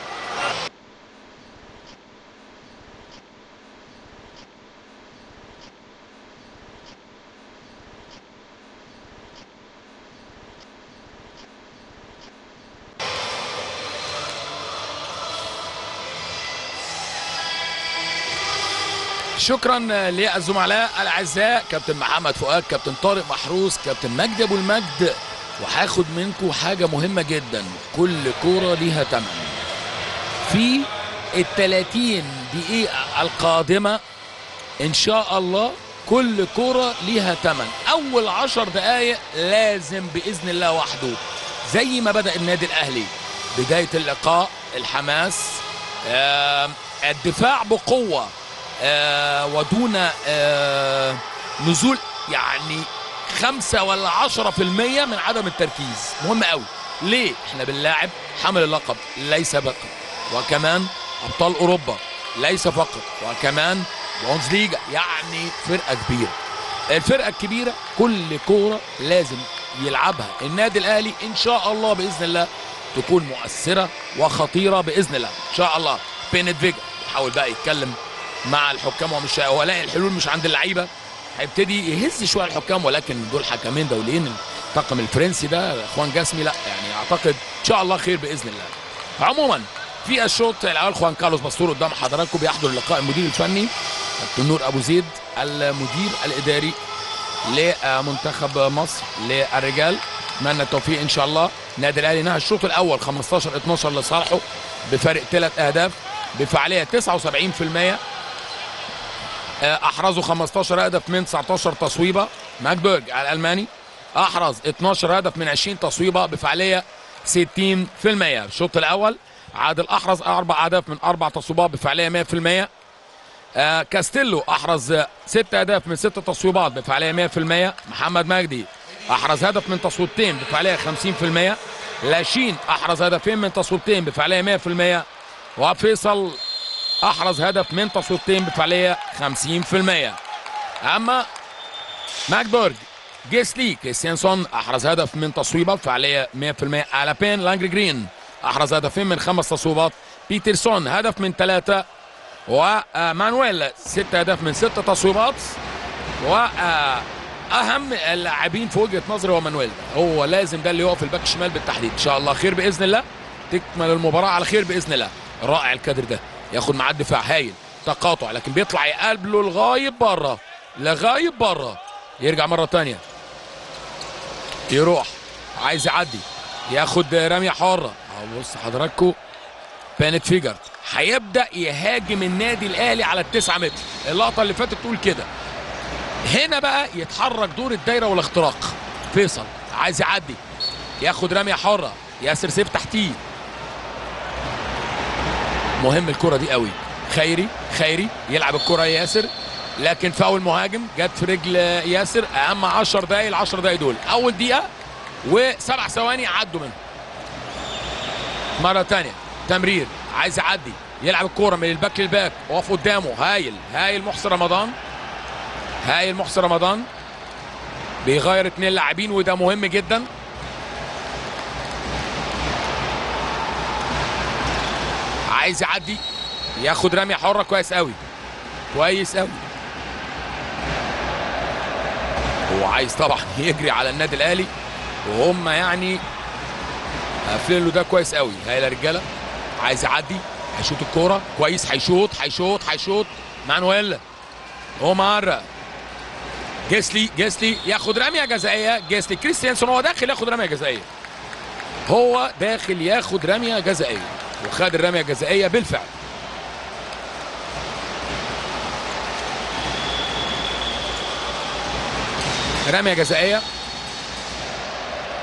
شكرا للزملاء الاعزاء كابتن محمد فؤاد كابتن طارق محروس كابتن مجدي ابو المجد وهاخد منكم حاجه مهمه جدا كل كوره ليها تمن في ال 30 دقيقه القادمه ان شاء الله كل كوره ليها تمن اول عشر دقائق لازم باذن الله وحده زي ما بدا النادي الاهلي بدايه اللقاء الحماس آه الدفاع بقوه آه ودون آه نزول يعني خمسة ولا عشرة في المية من عدم التركيز مهم قوي ليه احنا بنلاعب حامل اللقب ليس فقط وكمان ابطال اوروبا ليس فقط وكمان بونز ليجا يعني فرقة كبيرة الفرقة الكبيرة كل كورة لازم يلعبها النادي الاهلي ان شاء الله باذن الله تكون مؤثرة وخطيرة باذن الله ان شاء الله بينت فيجا يحاول بقى يتكلم مع الحكام ومش هو لاقي الحلول مش عند اللعيبه هيبتدي يهز شويه الحكام ولكن دول حكمين دوليين الطاقم الفرنسي ده اخوان جسمي لا يعني اعتقد ان شاء الله خير باذن الله عموما في الشوط الاول خوان كارلوس باستور قدام حضراتكم بيحضر اللقاء المدير الفني كابتن نور ابو زيد المدير الاداري لمنتخب مصر للرجال اتمنى التوفيق ان شاء الله النادي الاهلي نهى الشوط الاول 15 12 لصالحه بفارق ثلاث اهداف بفعاليه 79% احرزوا 15 هدف من 19 تصويبه ماكبرج الالماني احرز 12 هدف من 20 تصويبه بفعاليه 60% الشوط الاول عادل احرز اربع اهداف من اربع تصويبات بفعاليه 100% آه كاستيلو احرز ست اهداف من ست تصويبات بفعاليه 100% محمد مجدي احرز هدف من تصويبتين بفعاليه 50% لاشين احرز هدفين من تصويبتين بفعاليه 100% وفيصل احرز هدف من تصويبتين بفعاليه 50% اما ماكبورج جيسلي كريستيانسون احرز هدف من تصويبه بفعاليه 100% الابين لانجري جرين احرز هدفين من خمس تصويبات بيترسون هدف من ثلاثه ومانويل ست اهداف من ست تصويبات واهم اللاعبين في وجهه نظري هو مانويل هو لازم ده اللي يقف الباك الشمال بالتحديد ان شاء الله خير باذن الله تكمل المباراه على خير باذن الله رائع الكادر ده ياخد معاه الدفاع هايل تقاطع لكن بيطلع يقلب له لغايه بره لغايه بره يرجع مره تانية يروح عايز يعدي ياخد رميه حره بص حضراتكم بانت فيجر هيبدا يهاجم النادي الاهلي على التسعة متر اللقطه اللي فاتت تقول كده هنا بقى يتحرك دور الدايره والاختراق فيصل عايز يعدي ياخد رميه حره ياسر سيف تحتيه مهم الكره دي قوي خيري خيري يلعب الكره ياسر لكن فاول مهاجم جت في رجل ياسر اهم 10 دقايق ال 10 دقايق دول اول دقيقه وسبع ثواني عدوا منهم مره ثانيه تمرير عايز يعدي يلعب الكوره من الباك للباك واقف قدامه هايل هايل محسن رمضان هايل محسن رمضان بيغير اثنين لاعبين وده مهم جدا عايز يعدي ياخد رميه حره كويس قوي كويس قوي هو عايز طبعا يجري على النادي الاهلي وهم يعني قافلين له ده كويس قوي هاي يا رجاله عايز يعدي هيشوط الكوره كويس هيشوط هيشوط هيشوط مانويل اومار جيسلي جيسلي ياخد رميه جزائيه جيسلي كريستيانسون هو داخل ياخد رميه جزائيه هو داخل ياخد رميه جزائيه وخد الرميه الجزائيه بالفعل رميه جزائيه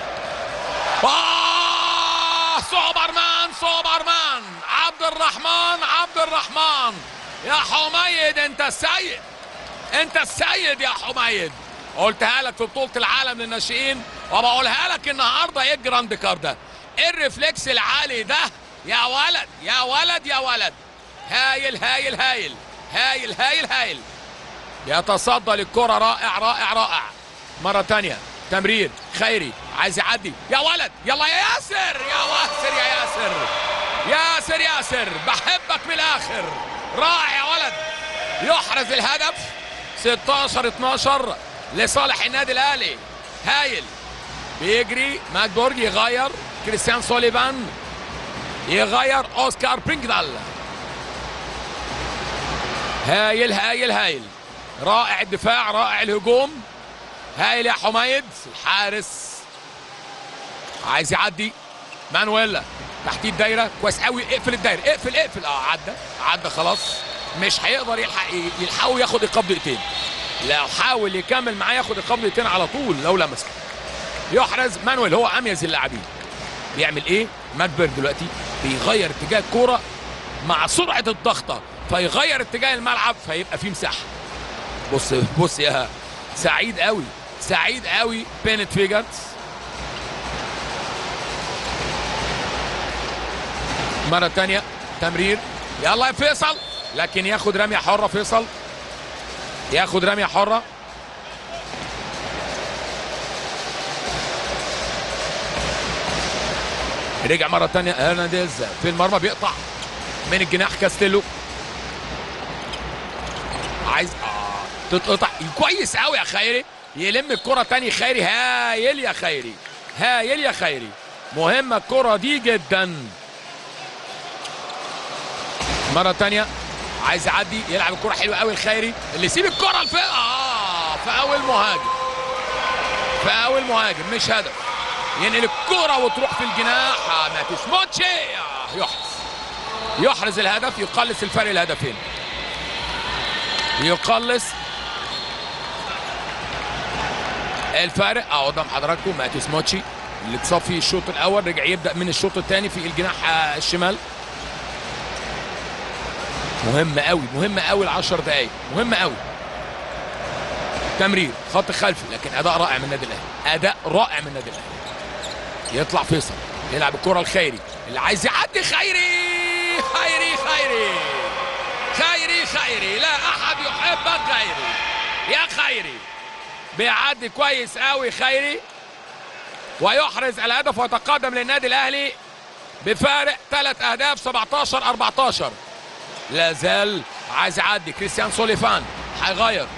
الرحمن عبد الرحمن يا حميد انت السيد انت السيد يا حميد قلتها لك في بطولة العالم للناشئين وبقولها لك النهارده ايه الجراند كار ده ايه الرفلكس العالي ده يا ولد يا ولد يا ولد هايل هايل هايل هايل هايل هايل يتصدى للكرة رائع رائع رائع مرة تانية تمرير خيري عايز يعدي يا ولد يلا يا ياسر يا ياسر يا ياسر ياسر ياسر بحبك من الاخر رائع يا ولد يحرز الهدف 16 12 لصالح النادي الاهلي هايل بيجري ماكبورج يغير كريستيان سوليفان يغير اوسكار برينجدال هايل هايل هايل رائع الدفاع رائع الهجوم هايل يا حميد الحارس عايز يعدي مانويلا تحتيه الدايره كويس قوي اقفل الدايره اقفل اقفل اه عدى عدى خلاص مش هيقدر يلحق يلحقه ياخد ايقاف دقيقتين لو حاول يكمل معاه ياخد ايقاف دقيقتين على طول لو لمسه يحرز مانويل هو اميز اللاعبين بيعمل ايه ماكبر دلوقتي بيغير اتجاه الكوره مع سرعه الضغطه فيغير اتجاه الملعب فيبقى في مساحه بص بص يا سعيد قوي سعيد قوي بينت فيجرز مرة تانية تمرير يلا يا فيصل لكن ياخد رمية حرة فيصل ياخد رمية حرة رجع مرة تانية هرنانديز في المرمى بيقطع من الجناح كاستيلو عايز آه تتقطع كويس قوي يا خيري يلم الكرة تاني خيري هايل يا خيري هايل يا خيري مهمة الكرة دي جدا مرة تانية عايز يعدي يلعب الكرة حلوة قوي الخيري اللي يسيب الكرة الف... اه في اول مهاجم في اول مهاجم مش هدف ينقل الكرة وتروح في الجناح آه ماتيس موتشي آه يحرز يحرز الهدف يقلص الفرق الهدفين يقلص الفارق اهو قدام حضراتكم ماتيس موتشي اللي اتصاب فيه الشوط الاول رجع يبدا من الشوط الثاني في الجناح الشمال مهم قوي مهم قوي ال 10 دقائق مهم قوي تمرير خط خلفي لكن اداء رائع من النادي الاهلي اداء رائع من النادي الاهلي يطلع فيصل يلعب الكره الخيري اللي عايز يعدي خيري خيري خيري خيري خيري لا احد يحبك غيري يا خيري بيعدي كويس قوي خيري ويحرز الهدف ويتقدم للنادي الاهلي بفارق ثلاث اهداف 17 14 لا زال عايز يعدي كريستيان سوليفان هيغير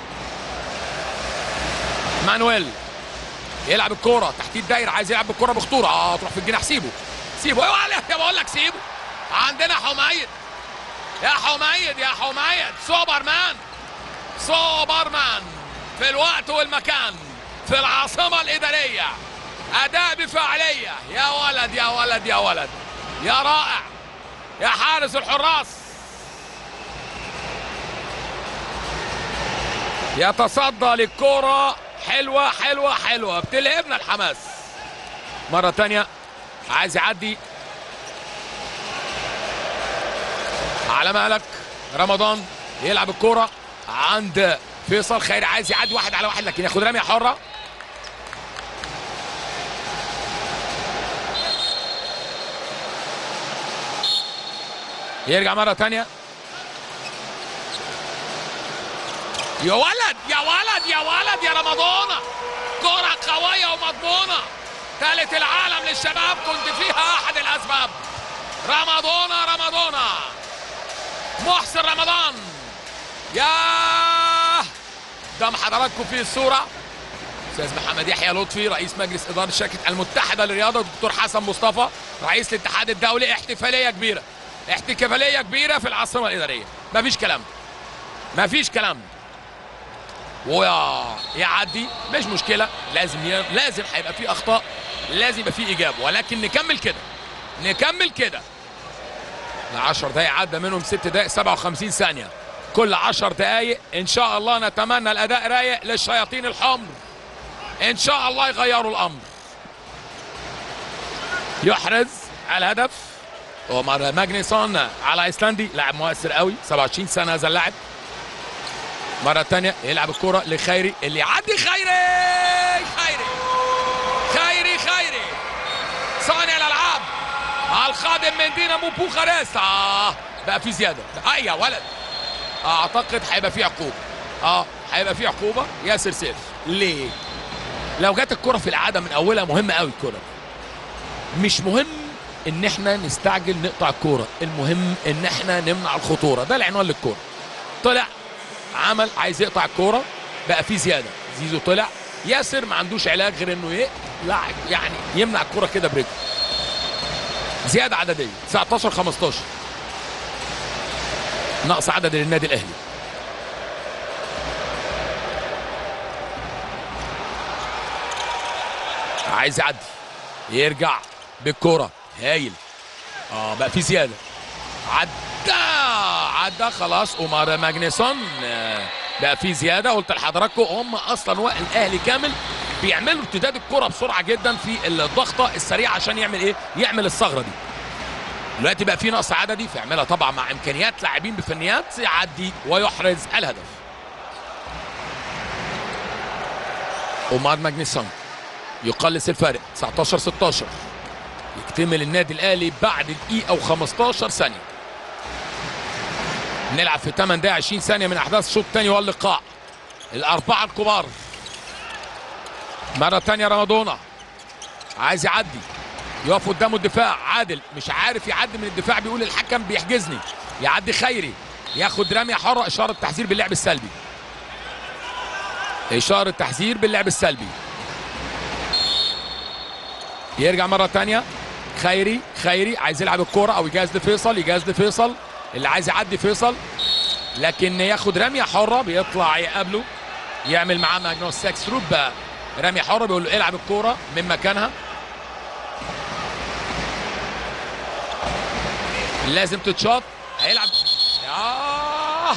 مانويل يلعب الكوره تحتيه الدايره عايز يلعب الكوره بخطوره اه تروح في الجناح سيبه سيبه اوعى يا بقول لك سيبه عندنا حميد يا حميد يا حميد سوبر مان سوبر مان في الوقت والمكان في العاصمه الاداريه اداء بفاعليه يا ولد يا ولد يا ولد يا رائع يا حارس الحراس يتصدى للكرة حلوة حلوة حلوة بتلهبنا الحماس مرة تانية عايز يعدي على مالك رمضان يلعب الكرة عند فيصل خيري عايز يعدي واحد على واحد لكن ياخد رمية حرة يرجع مرة تانية يا ولد يا ولد يا ولد يا رمضان كرة قوية ومضمونة ثالث العالم للشباب كنت فيها أحد الأسباب رمضان رمضان محسن رمضان يا قدام حضراتكم في الصورة أستاذ محمد يحيى لطفي رئيس مجلس إدارة شركة المتحدة للرياضة الدكتور حسن مصطفى رئيس الاتحاد الدولي احتفالية كبيرة احتفالية كبيرة في العاصمة الإدارية مفيش كلام مفيش كلام ويعدي مش مشكله لازم ي... لازم هيبقى في اخطاء لازم يبقى في اجابه ولكن نكمل كده نكمل كده ال 10 دقايق عدى منهم 6 دقايق 57 ثانيه كل 10 دقايق ان شاء الله نتمنى الاداء رايق للشياطين الحمر ان شاء الله يغيروا الامر يحرز الهدف عمر ماجنيسون على ايسلندي لاعب مؤثر قوي 27 سنه هذا اللاعب مره ثانيه يلعب الكره لخيري اللي يعدي خيري خيري خيري خيري صانع الالعاب القادم من دينامو بوخارست اه بقى في زياده اي يا ولد اعتقد هيبقى في عقوبه اه هيبقى في عقوبه ياسر سيف ليه لو جت الكره في العاده من اولها مهمه قوي الكره مش مهم ان احنا نستعجل نقطع الكوره المهم ان احنا نمنع الخطوره ده العنوان للكوره طلع عمل عايز يقطع الكوره بقى في زياده زيزو طلع ياسر ما عندوش علاج غير انه يقلع يعني يمنع الكوره كده برجله زياده عدديه 19 15 نقص عدد للنادي الاهلي عايز يعدي يرجع بالكرة هايل اه بقى في زيادة عدى عدى خلاص عمر ماجنيسون آه، بقى في زيادة قلت لحضراتكم هم اصلا وقت الاهلي كامل بيعملوا ارتداد الكرة بسرعة جدا في الضغطة السريعة عشان يعمل ايه؟ يعمل الثغرة دي. دلوقتي بقى في نقص عددي فيعملها طبعا مع امكانيات لاعبين بفنيات يعدي ويحرز الهدف. عمر ماجنيسون يقلص الفارق 19 16 يكتمل النادي الاهلي بعد دقيقه و15 ثانيه نلعب في 8 دقائق 20 ثانيه من احداث الشوط الثاني واللقاء الاربعه الكبار مره ثانيه رمضان عايز يعدي يقف قدامه الدفاع عادل مش عارف يعدي من الدفاع بيقول الحكم بيحجزني يعدي خيري ياخد رميه حره اشاره تحذير باللعب السلبي اشاره تحذير باللعب السلبي يرجع مره ثانيه خيري خيري عايز يلعب الكوره او يجهز لفيصل يجهز لفيصل اللي عايز يعدي فيصل لكن ياخد رميه حره بيطلع يقابله يعمل معاه ماجنوس ساكس روب رميه حره بيقول له العب الكوره من مكانها لازم تتشاط هيلعب آه.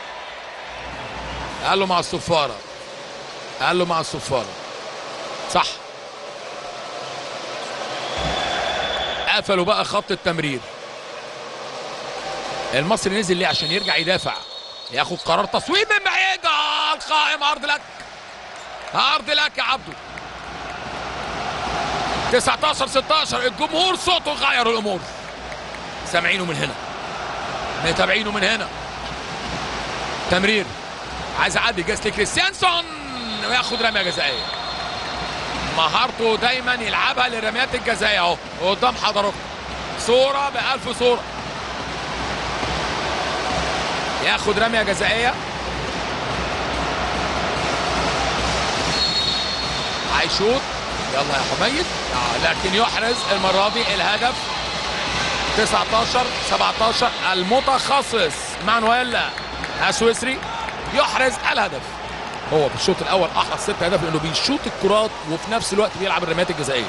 قال له مع الصفاره قال له مع الصفاره صح قفلوا بقى خط التمرير المصري نزل ليه عشان يرجع يدافع ياخد قرار تصويب من بعيد آه، القائم عرض لك عرض لك يا عبده 19 16 الجمهور صوته غير الامور سامعينه من هنا متابعينه من هنا تمرير عايز يعدي جاز لكريستيانسون وياخد رميه جزائيه مهارته دايما يلعبها للرميات الجزائيه اهو قدام حضراتكم صوره بألف صوره ياخد رميه جزائيه هيشوط يلا يا حميد آه لكن يحرز المره دي الهدف 19 17 المتخصص مانويل السويسري يحرز الهدف هو في الشوط الاول احرز ست اهداف لانه بيشوط الكرات وفي نفس الوقت بيلعب الرميات الجزائيه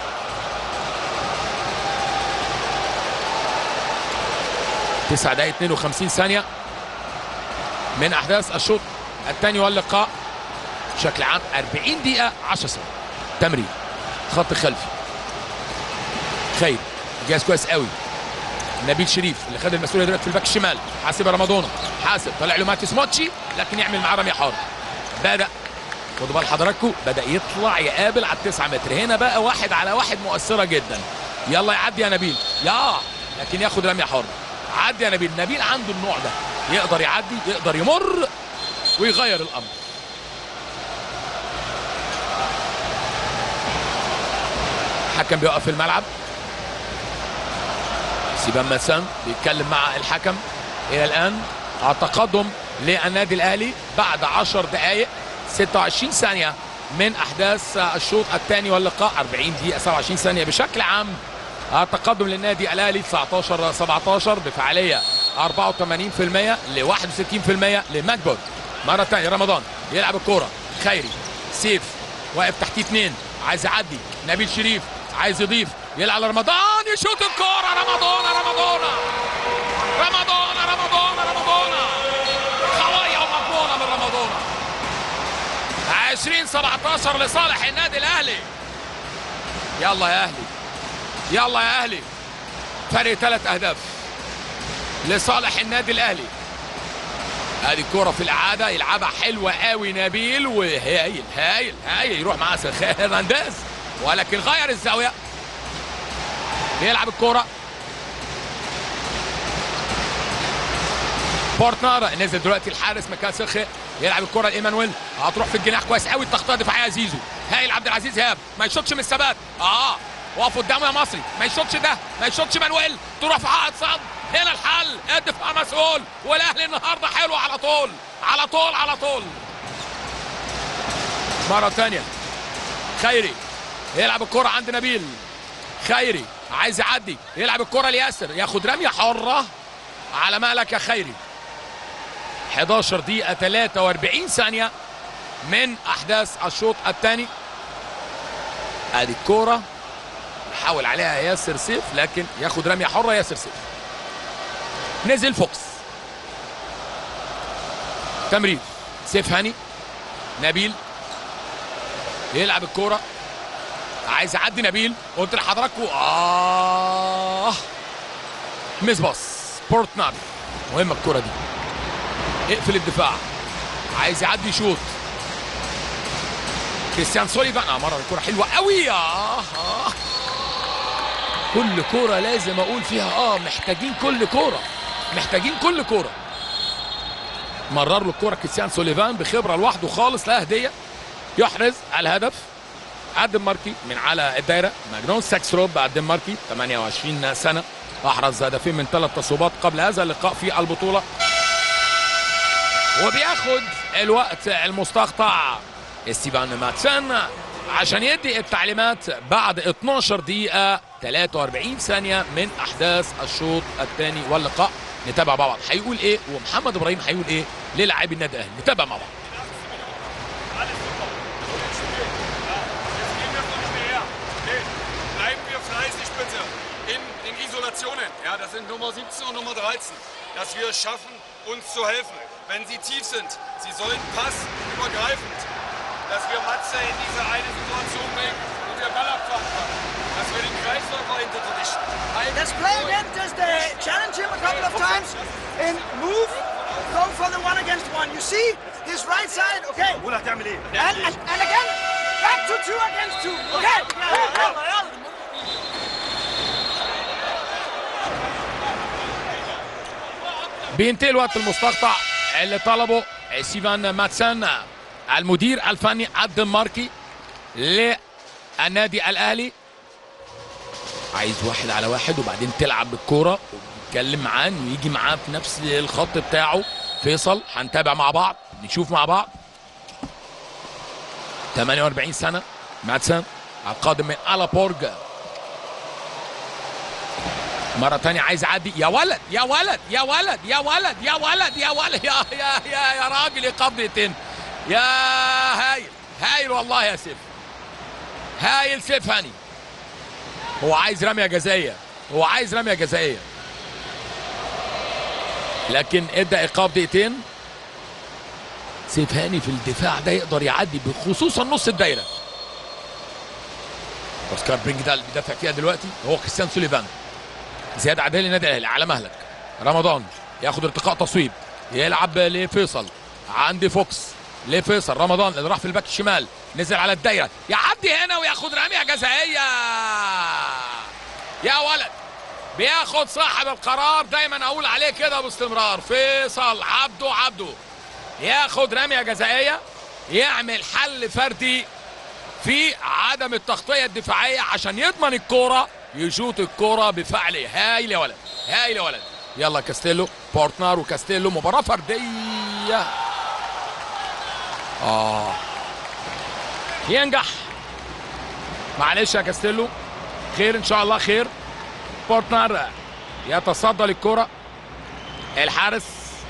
تسع دقائق 52 ثانيه من احداث الشوط الثاني واللقاء بشكل عام 40 دقيقه 10 ثواني تمرير خط خلفي خير جاهز كويس قوي نبيل شريف اللي خد المسؤوليه دلوقتي في الباك الشمال حاسب رمضان حاسب طلع له ماتيس موتشي لكن يعمل معاه رميه حاره بدا خدوا بال حضراتكم بدا يطلع يقابل على التسعة متر هنا بقى واحد على واحد مؤثره جدا يلا يعدي يا نبيل يا لكن ياخد رميه حاره عدي يا نبيل نبيل عنده النوع ده يقدر يعدي يقدر يمر ويغير الامر الحكم بيوقف في الملعب سيبان مسام بيتكلم مع الحكم الى الان التقدم للنادي الاهلي بعد 10 دقائق 26 ثانيه من احداث الشوط الثاني واللقاء 40 دقيقه 27 ثانيه بشكل عام التقدم للنادي الاهلي 19 17 بفعاليه 84% ل 61% لماجبورg مره ثانيه رمضان يلعب الكوره خيري سيف واقف تحتيه اثنين عايز يعدي نبيل شريف عايز يضيف يلعب رمضان يشوط الكوره رمضان رمضان رمضان رمضان رمضان قوية ومضمونة من رمضان 20 17 لصالح النادي الاهلي يلا يا اهلي يلا يا اهلي فرق ثلاث اهداف لصالح النادي الاهلي ادي الكرة في الاعادة يلعبها حلوة قوي نبيل وهايل هايل هايل يروح معاه هرنانديز ولكن غير الزاوية يلعب الكرة بورتنر نزل دلوقتي الحارس مكان سخي يلعب الكرة لايمانويل هتروح في الجناح كويس قوي التغطية الدفاعية زيزو هايل عبد العزيز هاب ما يشوطش من الثبات اه واقف قدامه يا مصري ما يشوطش ده ما يشوطش مانويل تروح في حائط صد هنا الحل الدفاع مسؤول والاهلي النهارده حلو على طول على طول على طول مرة ثانية خيري يلعب الكرة عند نبيل خيري عايز يعدي يلعب الكرة لياسر ياخد رمية حرة على مالك يا خيري 11 دقيقة 43 ثانية من أحداث الشوط الثاني ادي الكورة يحاول عليها ياسر سيف لكن ياخد رمية حرة ياسر سيف نزل فوكس تمرير سيف هاني نبيل يلعب الكورة عايز يعدي نبيل قلت لحضراتكم اه ميس باص بورتنر مهمة الكورة دي اقفل الدفاع عايز يعدي يشوط كريستيان سوليفان اه مره الكوره حلوه قوي اه, آه. كل كوره لازم اقول فيها اه محتاجين كل كوره محتاجين كل كوره مرر له الكوره كريستيان سوليفان بخبره لوحده خالص لا هديه يحرز الهدف الدنماركي من على الدايره ماجنون ساكسروب الدنماركي 28 سنه احرز هدفين من ثلاث تصويبات قبل هذا اللقاء في البطوله وبياخد الوقت المستقطع ستيفان ماتسن عشان يدي التعليمات بعد 12 دقيقة 43 ثانية من أحداث الشوط الثاني واللقاء نتابع مع بعض هيقول إيه ومحمد إبراهيم هيقول إيه للاعبي النادي الأهلي نتابع مع بعض Alles super. Und jetzt spielen. Ja, jetzt gehen wir von nicht mehr her. Nee, bleiben wir fleißig bitte in den Isolationen. Ja, das sind Nummer 17 und Nummer 13. Dass wir es schaffen, uns zu helfen. Wenn sie tief sind, sie sollen passübergreifend. Dass wir Matze in diese eine Situation bringen, wo wir Ball abfahren können. Dass wir den Kreisläufer hinter verdichten. Halt Let's play again. Just uh, challenge him a couple of times and move. Go for the one against one. You see his right side. Okay. قول هتعمل ايه؟ And, and, and again, back to two against two. Okay. بينتهي الوقت المستقطع اللي طلبه سيفان ماتسن المدير الفني الدنماركي للنادي الاهلي عايز واحد على واحد وبعدين تلعب بالكوره ويتكلم معاه انه يجي معاه في نفس الخط بتاعه فيصل هنتابع مع بعض نشوف مع بعض 48 سنه ماتسن القادم من الابورج مرة تانية عايز اعدي يا ولد يا ولد يا ولد يا ولد يا ولد يا ولد يا يا يا, يا راجل ايقاف دقيقتين يا هايل هايل والله يا سيف هايل سيف هاني هو عايز رمية جزائية هو عايز رمية جزائية لكن ادى ايقاف دقيقتين سيف هاني في الدفاع ده يقدر يعدي بخصوصا نص الدايره اوسكار برينجدال بيدافع فيها دلوقتي هو كريستيان سوليفان زياد عدالي النادي الاهلي على مهلك رمضان ياخد ارتقاء تصويب يلعب لفيصل عندي فوكس لفيصل رمضان اللي راح في الباك الشمال نزل على الدايره يعدي هنا وياخد رميه جزائيه يا ولد بياخد صاحب القرار دايما اقول عليه كده باستمرار فيصل عبده عبده ياخد رميه جزائيه يعمل حل فردي في عدم التغطيه الدفاعيه عشان يضمن الكوره يشوط الكوره بفعله هايل يا ولد هايل يا ولد يلا كاستيلو بورتنار وكاستيلو مباراه فرديه اه ينجح معلش يا كاستيلو خير ان شاء الله خير بورتنار يتصدى للكره الحارس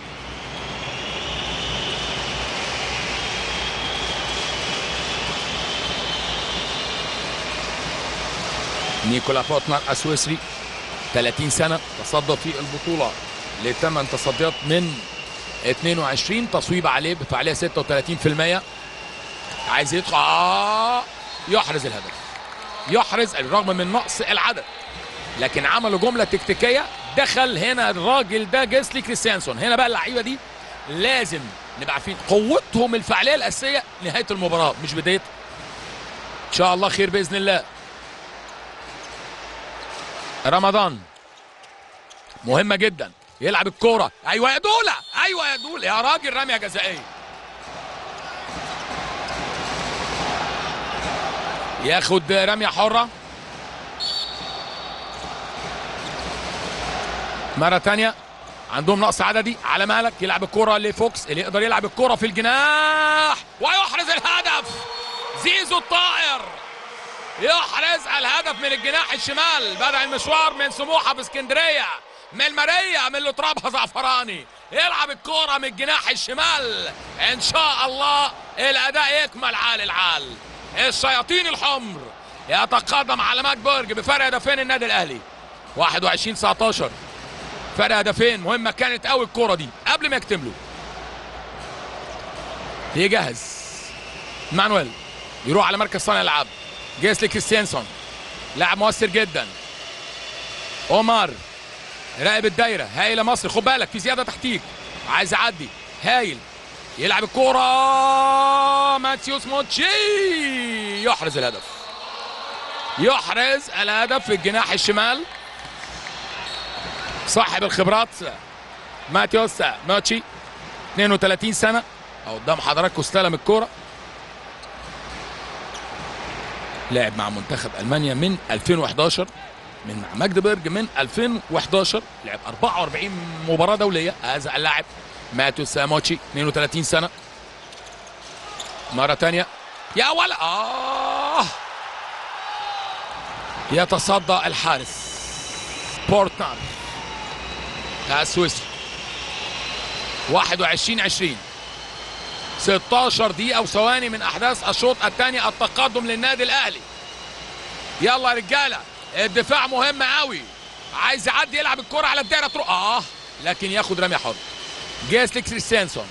نيكولا بوتنر السويسري 30 سنة تصدى في البطولة لثمان تصديات من 22 تصويب عليه بفعالية 36% عايز يدخل آه يحرز الهدف يحرز الرغم من نقص العدد لكن عملوا جملة تكتيكية دخل هنا الراجل ده جيسلي كريستيانسون هنا بقى اللعيبه دي لازم نبقى عارفين قوتهم الفعليه الاساسيه نهايه المباراه مش بدايتها ان شاء الله خير باذن الله رمضان مهمه جدا يلعب الكوره ايوه يا دوله ايوه يا دوله يا راجل رميه جزائيه ياخد رميه حره مره تانية عندهم نقص عددي على مالك يلعب الكرة لفوكس اللي يقدر يلعب الكرة في الجناح ويحرز الهدف زيزو الطائر يحرز الهدف من الجناح الشمال بدأ المشوار من سموحة باسكندرية من الماريا من اللي ترابها زعفراني يلعب الكرة من الجناح الشمال ان شاء الله الاداء يكمل عال العال الشياطين الحمر يتقدم على ماكبرج بفرق هدفين النادي الاهلي 21 19 فرق هدفين مهمه كانت قوي الكوره دي قبل ما يكتملوا يجهز مانويل يروح على مركز صانع الالعاب جيسلي كريستيانسون لاعب مؤثر جدا عمر راقب الدايره هايله مصر خد بالك في زياده تحتيك عايز يعدي هايل يلعب الكوره ماتيوس موتشي يحرز الهدف يحرز الهدف في الجناح الشمال صاحب الخبرات ماتيوس موتشي 32 سنه او قدام حضراتكم استلم الكوره لعب مع منتخب المانيا من 2011 من مع ماجدبرج من 2011 لعب 44 مباراه دوليه هذا اللاعب ماتيوس موتشي 32 سنه مره ثانيه يا ولا اه يتصدى الحارس بورتنر السويسري 21 20 16 دقيقة وثواني من أحداث الشوط الثاني التقدم للنادي الأهلي يلا يا رجالة الدفاع مهم قوي عايز يعدي يلعب الكرة على الدائرة تروح اه لكن ياخد رمية حر جيسلي كريستيانسون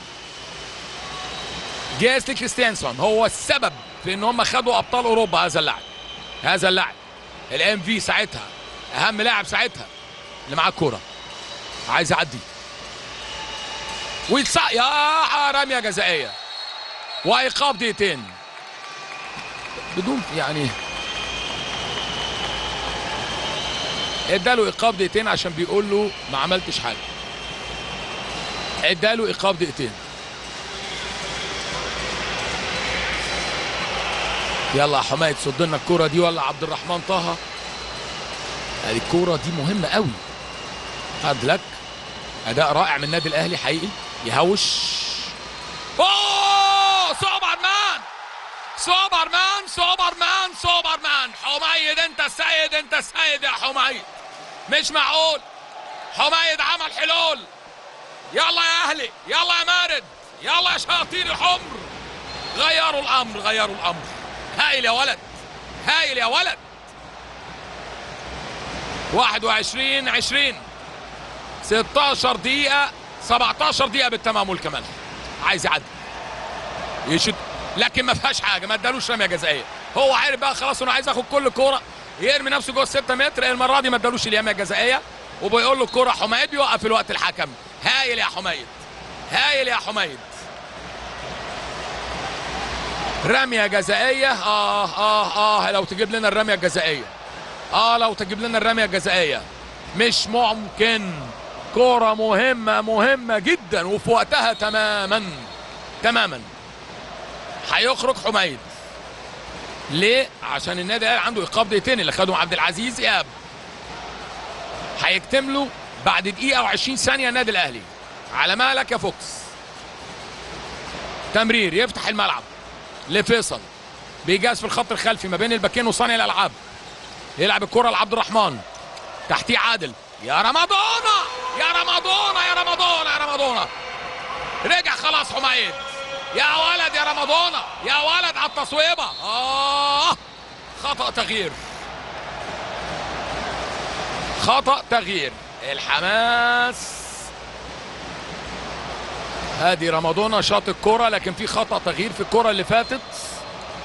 جيسلي كريستيانسون هو السبب في ان هم خدوا ابطال اوروبا هذا اللاعب هذا اللاعب الام في ساعتها اهم لاعب ساعتها اللي معاه الكوره عايز يعدي ويتصع يا رميه جزائيه وايقاف دقيقتين بدون يعني اداله ايقاف دقيقتين عشان بيقول له ما عملتش حاجه اداله ايقاف دقيقتين يلا يا حماية صد لنا الكوره دي ولا عبد الرحمن طه هذه الكوره دي مهمه قوي هارد لك اداء رائع من النادي الاهلي حقيقي يهوش اوه سوبرمان سوبرمان سوبرمان سوبرمان حميد انت السيد انت السيد يا حميد مش معقول حميد عمل حلول يلا يا اهلي يلا يا مارد يلا يا شياطين الحمر غيروا الامر غيروا الامر هايل يا ولد هايل يا ولد 21 20 16 دقيقة 17 دقيقة بالتمام والكمال عايز يعدي يشد لكن ما فيهاش حاجة ما ادالوش رمية جزائية هو عارف بقى خلاص انه عايز ياخد كل كورة يرمي نفسه جوه 6 متر المرة دي ما ادالوش اليمية الجزائية وبيقول له الكورة حميد بيوقف الوقت الحكم هايل يا حميد هايل يا حميد رمية جزائية اه اه اه لو تجيب لنا الرمية الجزائية اه لو تجيب لنا الرمية الجزائية مش ممكن كرة مهمة مهمة جدا وفي وقتها تماما تماما هيخرج حميد ليه؟ عشان النادي الاهلي عنده ايقاف دقيقتين اللي خدهم عبد العزيز اياب هيكتملوا بعد دقيقة و20 ثانية النادي الاهلي على مالك يا فوكس تمرير يفتح الملعب لفيصل بيجاز في الخط الخلفي ما بين الباكين وصانع الالعاب يلعب الكرة لعبد الرحمن تحتيه عادل يا رمضانة يا رمضانة يا رمضانة يا رمضانة رجع خلاص حميد يا ولد يا رمضانة يا ولد على التصويبة آه خطأ تغيير خطأ تغيير الحماس هادي رمضانة شاط الكرة لكن في خطأ تغيير في الكرة اللي فاتت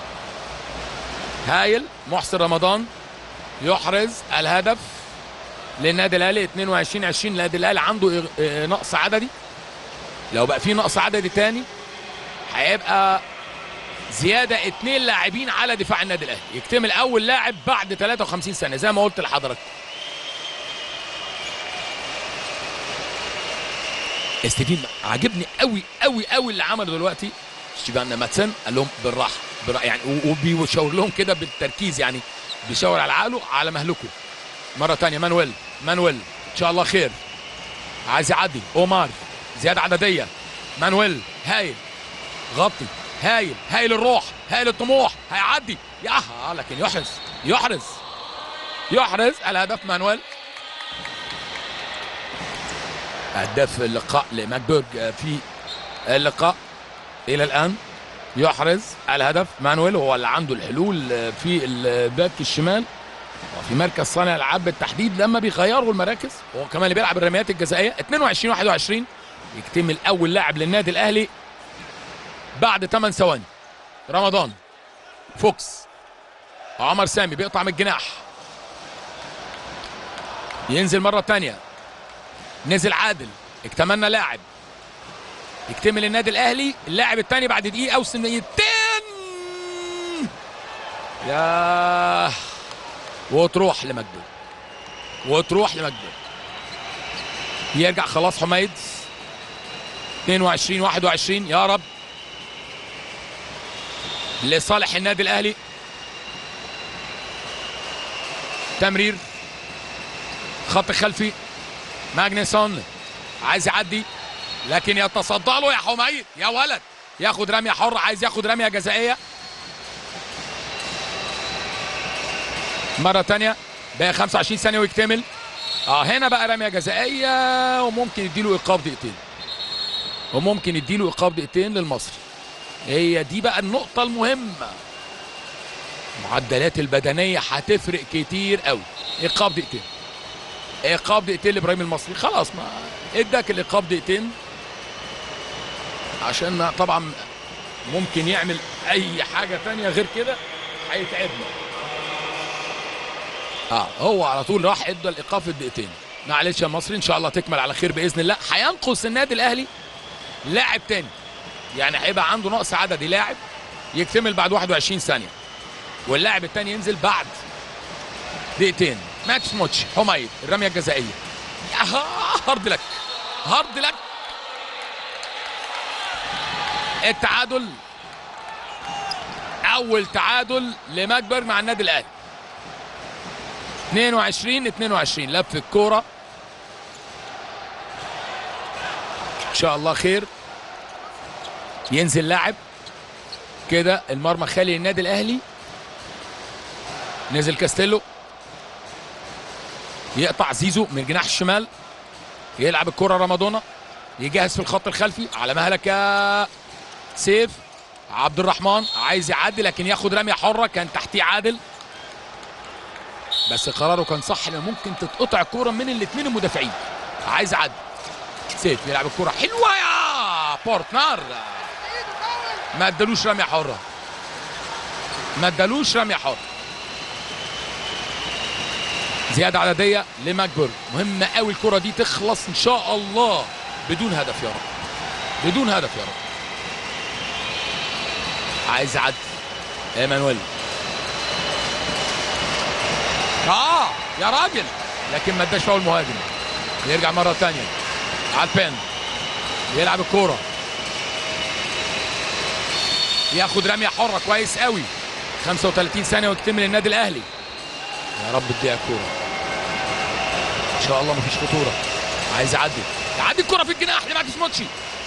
هايل محسن رمضان يحرز الهدف للنادي الاهلي 22 20 النادي الاهلي عنده إغ- آه، نقص عددي لو بقى في نقص عددي تاني هيبقى زياده اثنين لاعبين على دفاع النادي الاهلي يكتمل اول لاعب بعد 53 سنه زي ما قلت لحضرتك ستيفين عاجبني قوي قوي قوي اللي عمله دلوقتي ستيفان ماتسن قال لهم بالراحه بالراحه يعني و- وبيشاور لهم كده بالتركيز يعني بيشاور على عقله على مهلكه مره تانية مانويل مانويل ان شاء الله خير عايز يعدي اومار زياده عدديه مانويل هايل غطي هايل هايل الروح هايل الطموح هيعدي يا لكن يحرز يحرز يحرز الهدف مانويل هداف اللقاء لماكبرج في اللقاء الى الان يحرز الهدف مانويل هو اللي عنده الحلول في الباك الشمال وفي مركز صانع العاب بالتحديد لما بيغيروا المراكز هو كمان اللي بيلعب الرميات الجزائيه 22 21 يكتمل اول لاعب للنادي الاهلي بعد 8 ثواني رمضان فوكس عمر سامي بيقطع من الجناح ينزل مره ثانيه نزل عادل اكتملنا لاعب يكتمل النادي الاهلي اللاعب الثاني بعد دقيقه وثانيتين يا وتروح لمجدو وتروح لمجدو يرجع خلاص حميد 22 21 يا رب لصالح النادي الاهلي تمرير خط خلفي ماجنسون عايز يعدي لكن يتصدى له يا حميد يا ولد ياخد رميه حره عايز ياخد رميه جزائيه مره تانية بقى 25 ثانيه ويكتمل اه هنا بقى رميه جزائيه وممكن يديله ايقاف دقيقتين وممكن يديله ايقاف دقيقتين للمصري هي دي بقى النقطه المهمه المعدلات البدنيه هتفرق كتير قوي ايقاف دقيقتين ايقاف دقيقتين لابراهيم المصري خلاص ما اداك الايقاف دقيقتين عشان ما طبعا ممكن يعمل اي حاجه تانية غير كده هيتعبنا اه هو على طول راح ادى الايقاف الدقيقتين معلش يا مصري ان شاء الله تكمل على خير باذن الله هينقص النادي الاهلي لاعب تاني يعني هيبقى عنده نقص عددي لاعب يكتمل بعد 21 ثانيه واللاعب التاني ينزل بعد دقيقتين ماكس موتش حميد الرميه الجزائيه يا هارد لك هارد لك التعادل اول تعادل لماجبرج مع النادي الاهلي 22 22 لف الكوره ان شاء الله خير ينزل لاعب كده المرمى خالي للنادي الاهلي نزل كاستيلو يقطع زيزو من الجناح الشمال يلعب الكرة رمضونا يجهز في الخط الخلفي على مهلك يا سيف عبد الرحمن عايز يعدي لكن ياخد رمية حرة كان تحتيه عادل بس قراره كان صح لان ممكن تتقطع الكرة من الاثنين المدافعين عايز يعدي سيف يلعب الكرة حلوة يا بورتنار ما ادالوش رمية حرة ما ادالوش رمية حرة زياده عدديه لماجبرج مهمه قوي الكره دي تخلص ان شاء الله بدون هدف يا رب بدون هدف يا رب عايز يعدي ايمانويل اه يا راجل لكن ما اداش فاول مهاجم يرجع مره ثانيه على البين يلعب الكوره ياخد رميه حره كويس قوي 35 ثانيه ويكتمل النادي الاهلي يا رب تضيع الكوره ان شاء الله مفيش خطوره عايز يعدي يعدي الكره في الجناح لماتيس موتشي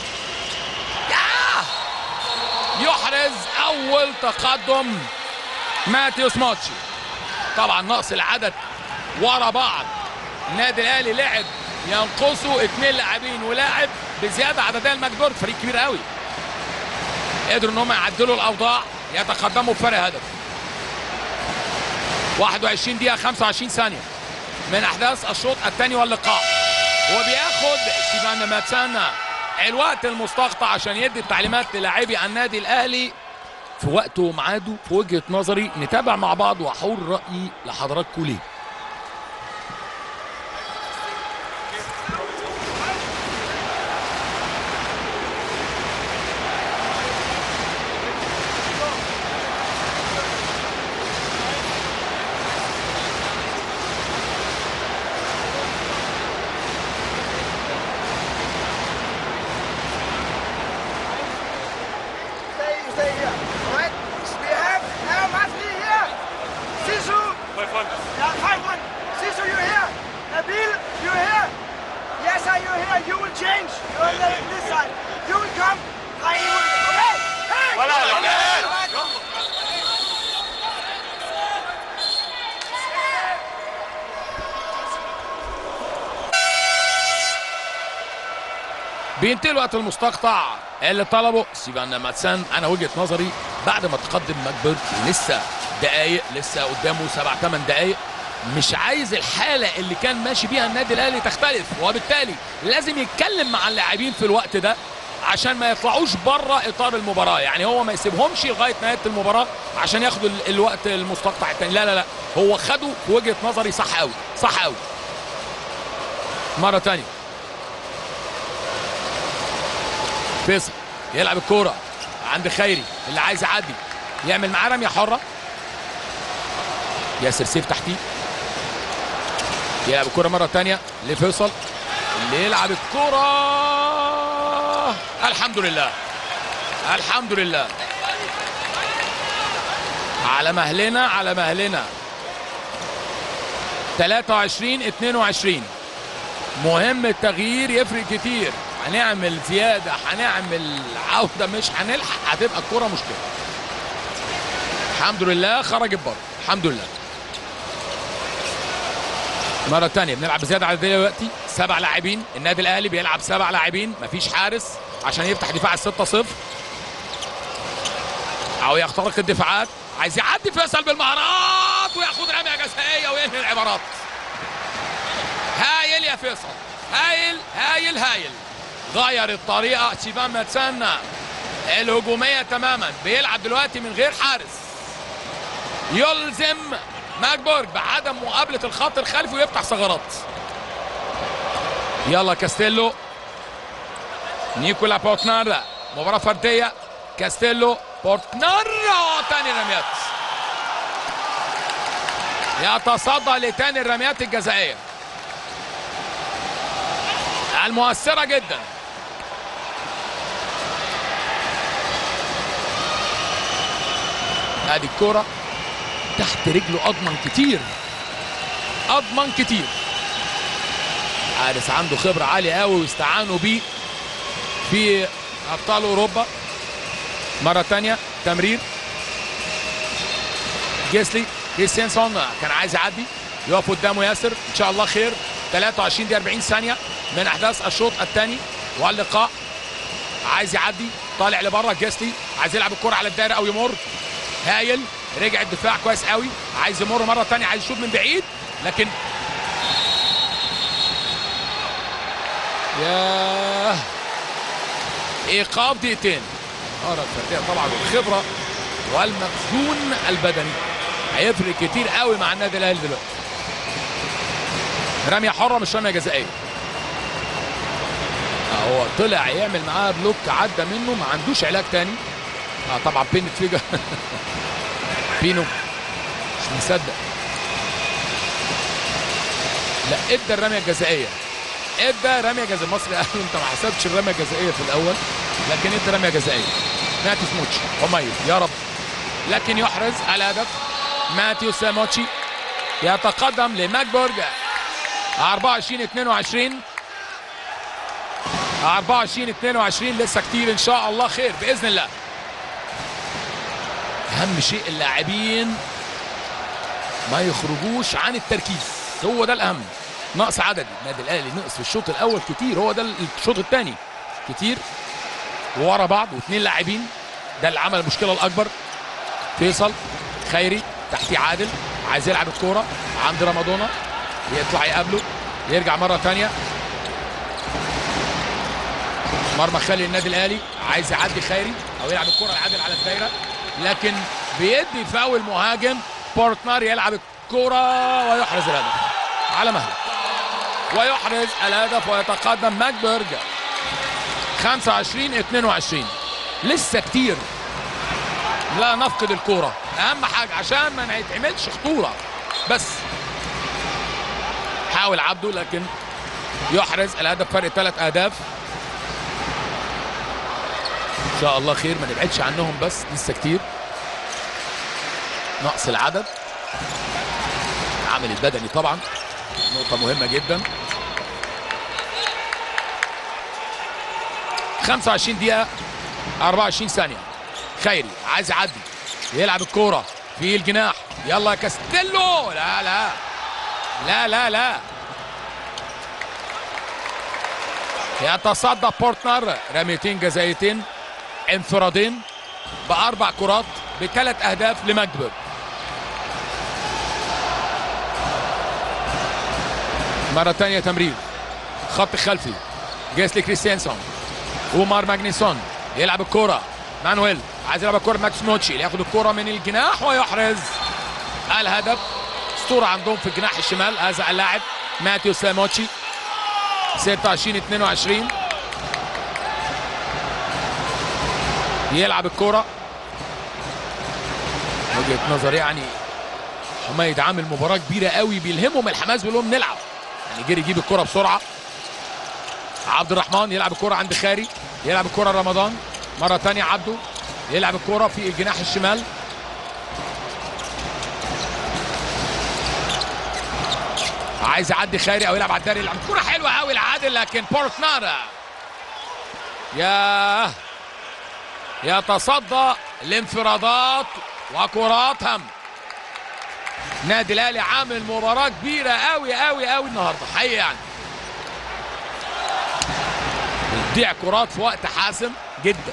يا يحرز اول تقدم ماتيوس موتشي طبعا نقص العدد ورا بعض النادي الاهلي لعب ينقصوا اثنين لاعبين ولاعب بزياده عدديه المجبور فريق كبير قوي قدروا ان هم يعدلوا الاوضاع يتقدموا بفرق هدف 21 دقيقة 25 ثانية من أحداث الشوط الثاني واللقاء وبياخد ستيفان ماتسانا الوقت المستقطع عشان يدي التعليمات للاعبي النادي الأهلي في وقته وميعاده في وجهة نظري نتابع مع بعض وأحول رأيي لحضراتكم ليه finish. You're on the- this side. You will come. Heidi will. Okay. Hey! Voilà, come on. allez. بينتهي الوقت المستقطع اللي طلبه سيفان ماتسان انا وجهه نظري بعد ما تقدم ماكبرج لسه دقايق لسه قدامه سبع ثمان دقايق مش عايز الحاله اللي كان ماشي بيها النادي الاهلي تختلف وبالتالي لازم يتكلم مع اللاعبين في الوقت ده عشان ما يطلعوش بره اطار المباراه يعني هو ما يسيبهمش لغايه نهايه المباراه عشان ياخدوا ال- الوقت المستقطع الثاني لا لا لا هو خده في وجهه نظري صح قوي صح قوي مره ثانيه فيصل يلعب الكوره عند خيري اللي عايز يعدي يعمل معاه رميه حره ياسر سيف تحتيه يلعب الكوره مره ثانيه لفيصل اللي يلعب الكوره الحمد لله الحمد لله على مهلنا على مهلنا 23 22 مهم التغيير يفرق كتير هنعمل زيادة هنعمل عودة مش هنلحق هتبقى الكرة مشكلة الحمد لله خرجت بره الحمد لله مرة تانية بنلعب بزيادة عددية دلوقتي سبع لاعبين النادي الأهلي بيلعب سبع لاعبين مفيش حارس عشان يفتح دفاع الستة صفر أو يخترق الدفاعات عايز يعدي فيصل بالمهارات وياخد رمية جزائية وينهي العبارات هايل يا فيصل هايل هايل هايل غير الطريقة سيفان ماتسانا الهجومية تماما بيلعب دلوقتي من غير حارس يلزم ماجبورج بعدم مقابلة الخط الخلفي ويفتح ثغرات يلا كاستيلو نيكولا بورتنارا مباراة فردية كاستيلو بورتنارا تاني رميات يتصدى لتاني الرميات الجزائية المؤثرة جدا ادي الكرة تحت رجله اضمن كتير اضمن كتير حارس عنده خبرة عالية قوي واستعانوا بيه في ابطال اوروبا مرة تانية تمرير جيسلي كريستيانسون كان عايز يعدي يقف قدامه ياسر ان شاء الله خير 23 دي 40 ثانية من احداث الشوط الثاني واللقاء عايز يعدي طالع لبره جيسلي عايز يلعب الكرة على الدائرة او يمر هايل رجع الدفاع كويس قوي عايز يمر مرة تانية عايز يشوط من بعيد لكن ياه ايقاف دقيقتين ارى الفرديه طبعا والخبره والمخزون البدني هيفرق كتير قوي مع النادي الاهلي دلوقتي رميه حره مش رميه جزائيه آه هو طلع يعمل معاه بلوك عدى منه ما عندوش علاج تاني اه طبعا بينت فيجا بينو مش مصدق لا ادى الرميه الجزائيه ادى رميه جزائيه مصري قال له انت ما حسبتش الرميه الجزائيه في الاول لكن ادى رميه جزائيه ماتيو سموتشي مميز يا رب لكن يحرز الهدف ماتيو ساموتشي يتقدم لماكبورج 24 22 24 22 لسه كتير ان شاء الله خير باذن الله اهم شيء اللاعبين ما يخرجوش عن التركيز هو ده الاهم نقص عددي النادي الاهلي نقص في الشوط الاول كتير هو ده الشوط الثاني كتير ورا بعض واثنين لاعبين ده اللي عمل المشكله الاكبر فيصل خيري تحتيه عادل عايز يلعب الكوره عند رمضان يطلع يقابله يرجع مره ثانيه مرمى خالي النادي الاهلي عايز يعدي خيري او يلعب الكره لعادل على الدايره لكن بيدي فاول مهاجم بورتنار يلعب الكره ويحرز الهدف على مهله ويحرز الهدف ويتقدم ماكبرج 25 22 لسه كتير لا نفقد الكوره اهم حاجه عشان ما يتعملش خطوره بس حاول عبده لكن يحرز الهدف فرق ثلاث اهداف ان شاء الله خير ما نبعدش عنهم بس لسه كتير نقص العدد العامل البدني طبعا نقطة مهمة جدا 25 دقيقة 24 ثانية خيري عايز يعدي يلعب الكورة في الجناح يلا يا كاستيلو لا لا لا لا لا يتصدى بورتنر رميتين جزائيتين انفرادين بأربع كرات بثلاث أهداف لماجدبورج مرة تانية تمرير خط خلفي جيسلي كريستيانسون ومار ماجنيسون يلعب الكرة مانويل عايز يلعب الكرة ماكس موتشي ياخد الكرة من الجناح ويحرز الهدف اسطورة عندهم في الجناح الشمال هذا اللاعب ماتيو ساموتشي 26 22 يلعب الكرة وجهة نظر يعني حميد عامل مباراة كبيرة قوي بيلهمهم الحماس بيقول لهم نلعب يعني جري يجيب الكرة بسرعة عبد الرحمن يلعب الكرة عند خاري يلعب الكرة رمضان مرة تانية عبده يلعب الكرة في الجناح الشمال عايز يعدي خيري او يلعب على الداري يلعب كرة حلوة قوي لعادل لكن بورتنارا يا يتصدى لانفرادات وكرات هم نادي الاهلي عامل مباراة كبيرة قوي قوي قوي النهارده حقيقي يعني بيضيع كرات في وقت حاسم جدا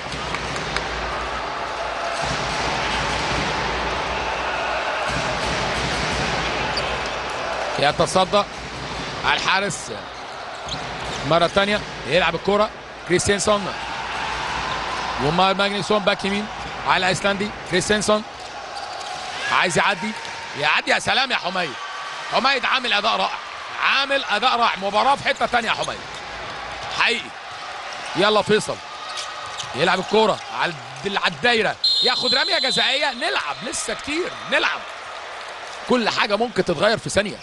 يتصدى على الحارس مرة تانية يلعب الكرة كريستيانسون وما ماجنيسون باك يمين على ايسلاندي كريستيانسون عايز يعدي يعدي يا سلام يا حميد حميد عامل اداء رائع عامل اداء رائع مباراة في حتة تانية يا حميد حقيقي يلا فيصل يلعب الكورة على على الدايرة ياخد رمية جزائية نلعب لسه كتير نلعب كل حاجة ممكن تتغير في ثانية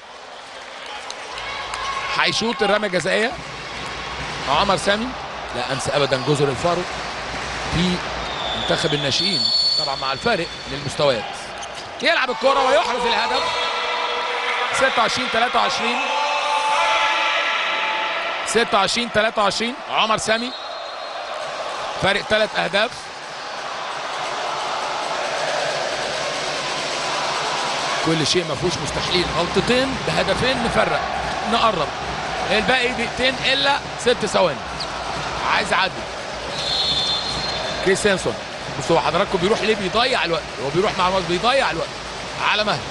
هيشوط الرمية الجزائية عمر سامي لا انسى ابدا جزر الفارو في منتخب الناشئين طبعا مع الفارق للمستويات يلعب الكرة ويحرز الهدف 26 23 26 23 عمر سامي فارق ثلاث اهداف كل شيء ما فيهوش مستحيل غلطتين بهدفين نفرق نقرب الباقي دقيقتين الا ست ثواني عايز يعدي كريستيانسون بصوا حضراتكم بيروح ليه بيضيع الوقت هو بيروح مع الوقت بيضيع الوقت على مهل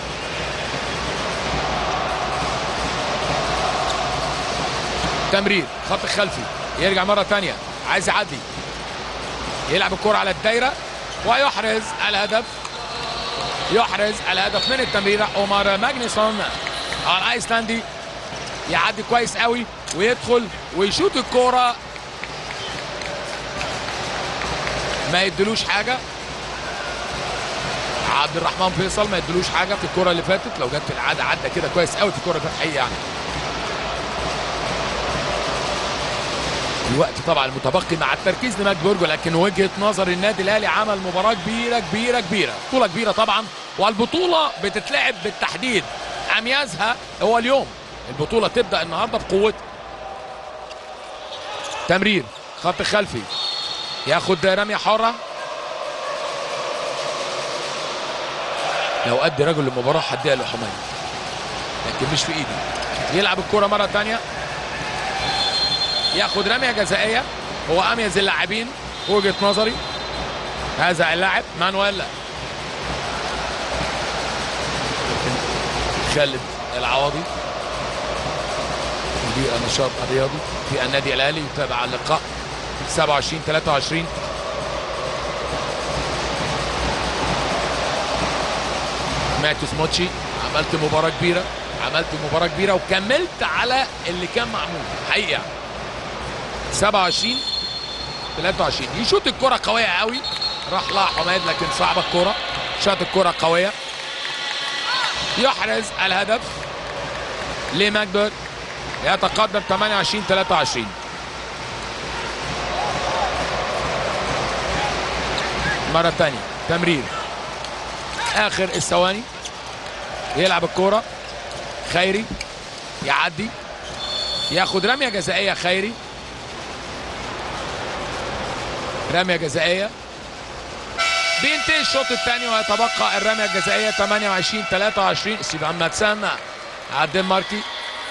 تمرير خط خلفي يرجع مرة تانية عايز يعدي يلعب الكرة على الدايرة ويحرز الهدف يحرز الهدف من التمريرة عمر ماجنيسون الايسلاندي يعدي كويس قوي ويدخل ويشوط الكرة ما يدلوش حاجة عبد الرحمن فيصل ما يدلوش حاجة في الكرة اللي فاتت لو جت في العادة عدى كده كويس قوي في الكرة اللي فاتت حقيقي يعني الوقت طبعا المتبقي مع التركيز لماجبورج ولكن وجهه نظر النادي الاهلي عمل مباراه كبيره كبيره كبيره بطوله كبيره طبعا والبطوله بتتلعب بالتحديد اميازها هو اليوم البطوله تبدا النهارده بقوتها تمرير خط خلفي ياخد رميه حره لو ادي رجل المباراه هديها لحميد لكن مش في ايدي يلعب الكره مره ثانيه ياخد رميه جزائيه هو اميز اللاعبين وجهه نظري هذا اللاعب مانويل خالد العوضي مدير النشاط الرياضي في النادي الاهلي يتابع اللقاء 27 23 ماتيوس موتشي عملت مباراه كبيره عملت مباراه كبيره وكملت على اللي كان معمول حقيقه يعني. 27 23 يشوط الكرة قوية قوي راح لها حميد لكن صعبة الكرة شاط الكرة قوية يحرز الهدف لماجدورج يتقدم 28 23 مرة ثانية تمرير آخر الثواني يلعب الكرة خيري يعدي ياخد رمية جزائية خيري رميه جزائيه بينتهي الشوط الثاني ويتبقى الرميه الجزائيه 28 23 ستيفان ماتسان على الدنماركي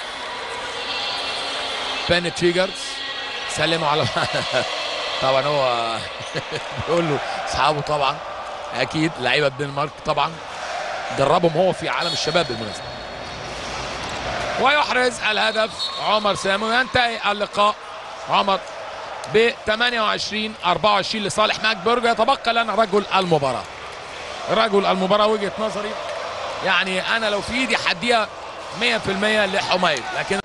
بنت فيجرز سلموا على طبعا هو بيقول له اصحابه طبعا اكيد لعيبه الدنمارك طبعا دربهم هو في عالم الشباب بالمناسبه ويحرز الهدف عمر سامي وينتهي اللقاء عمر ب 28 24 لصالح ماكبرج يتبقى لنا رجل المباراه رجل المباراه وجهه نظري يعني انا لو في ايدي حديها 100% لحميد لكن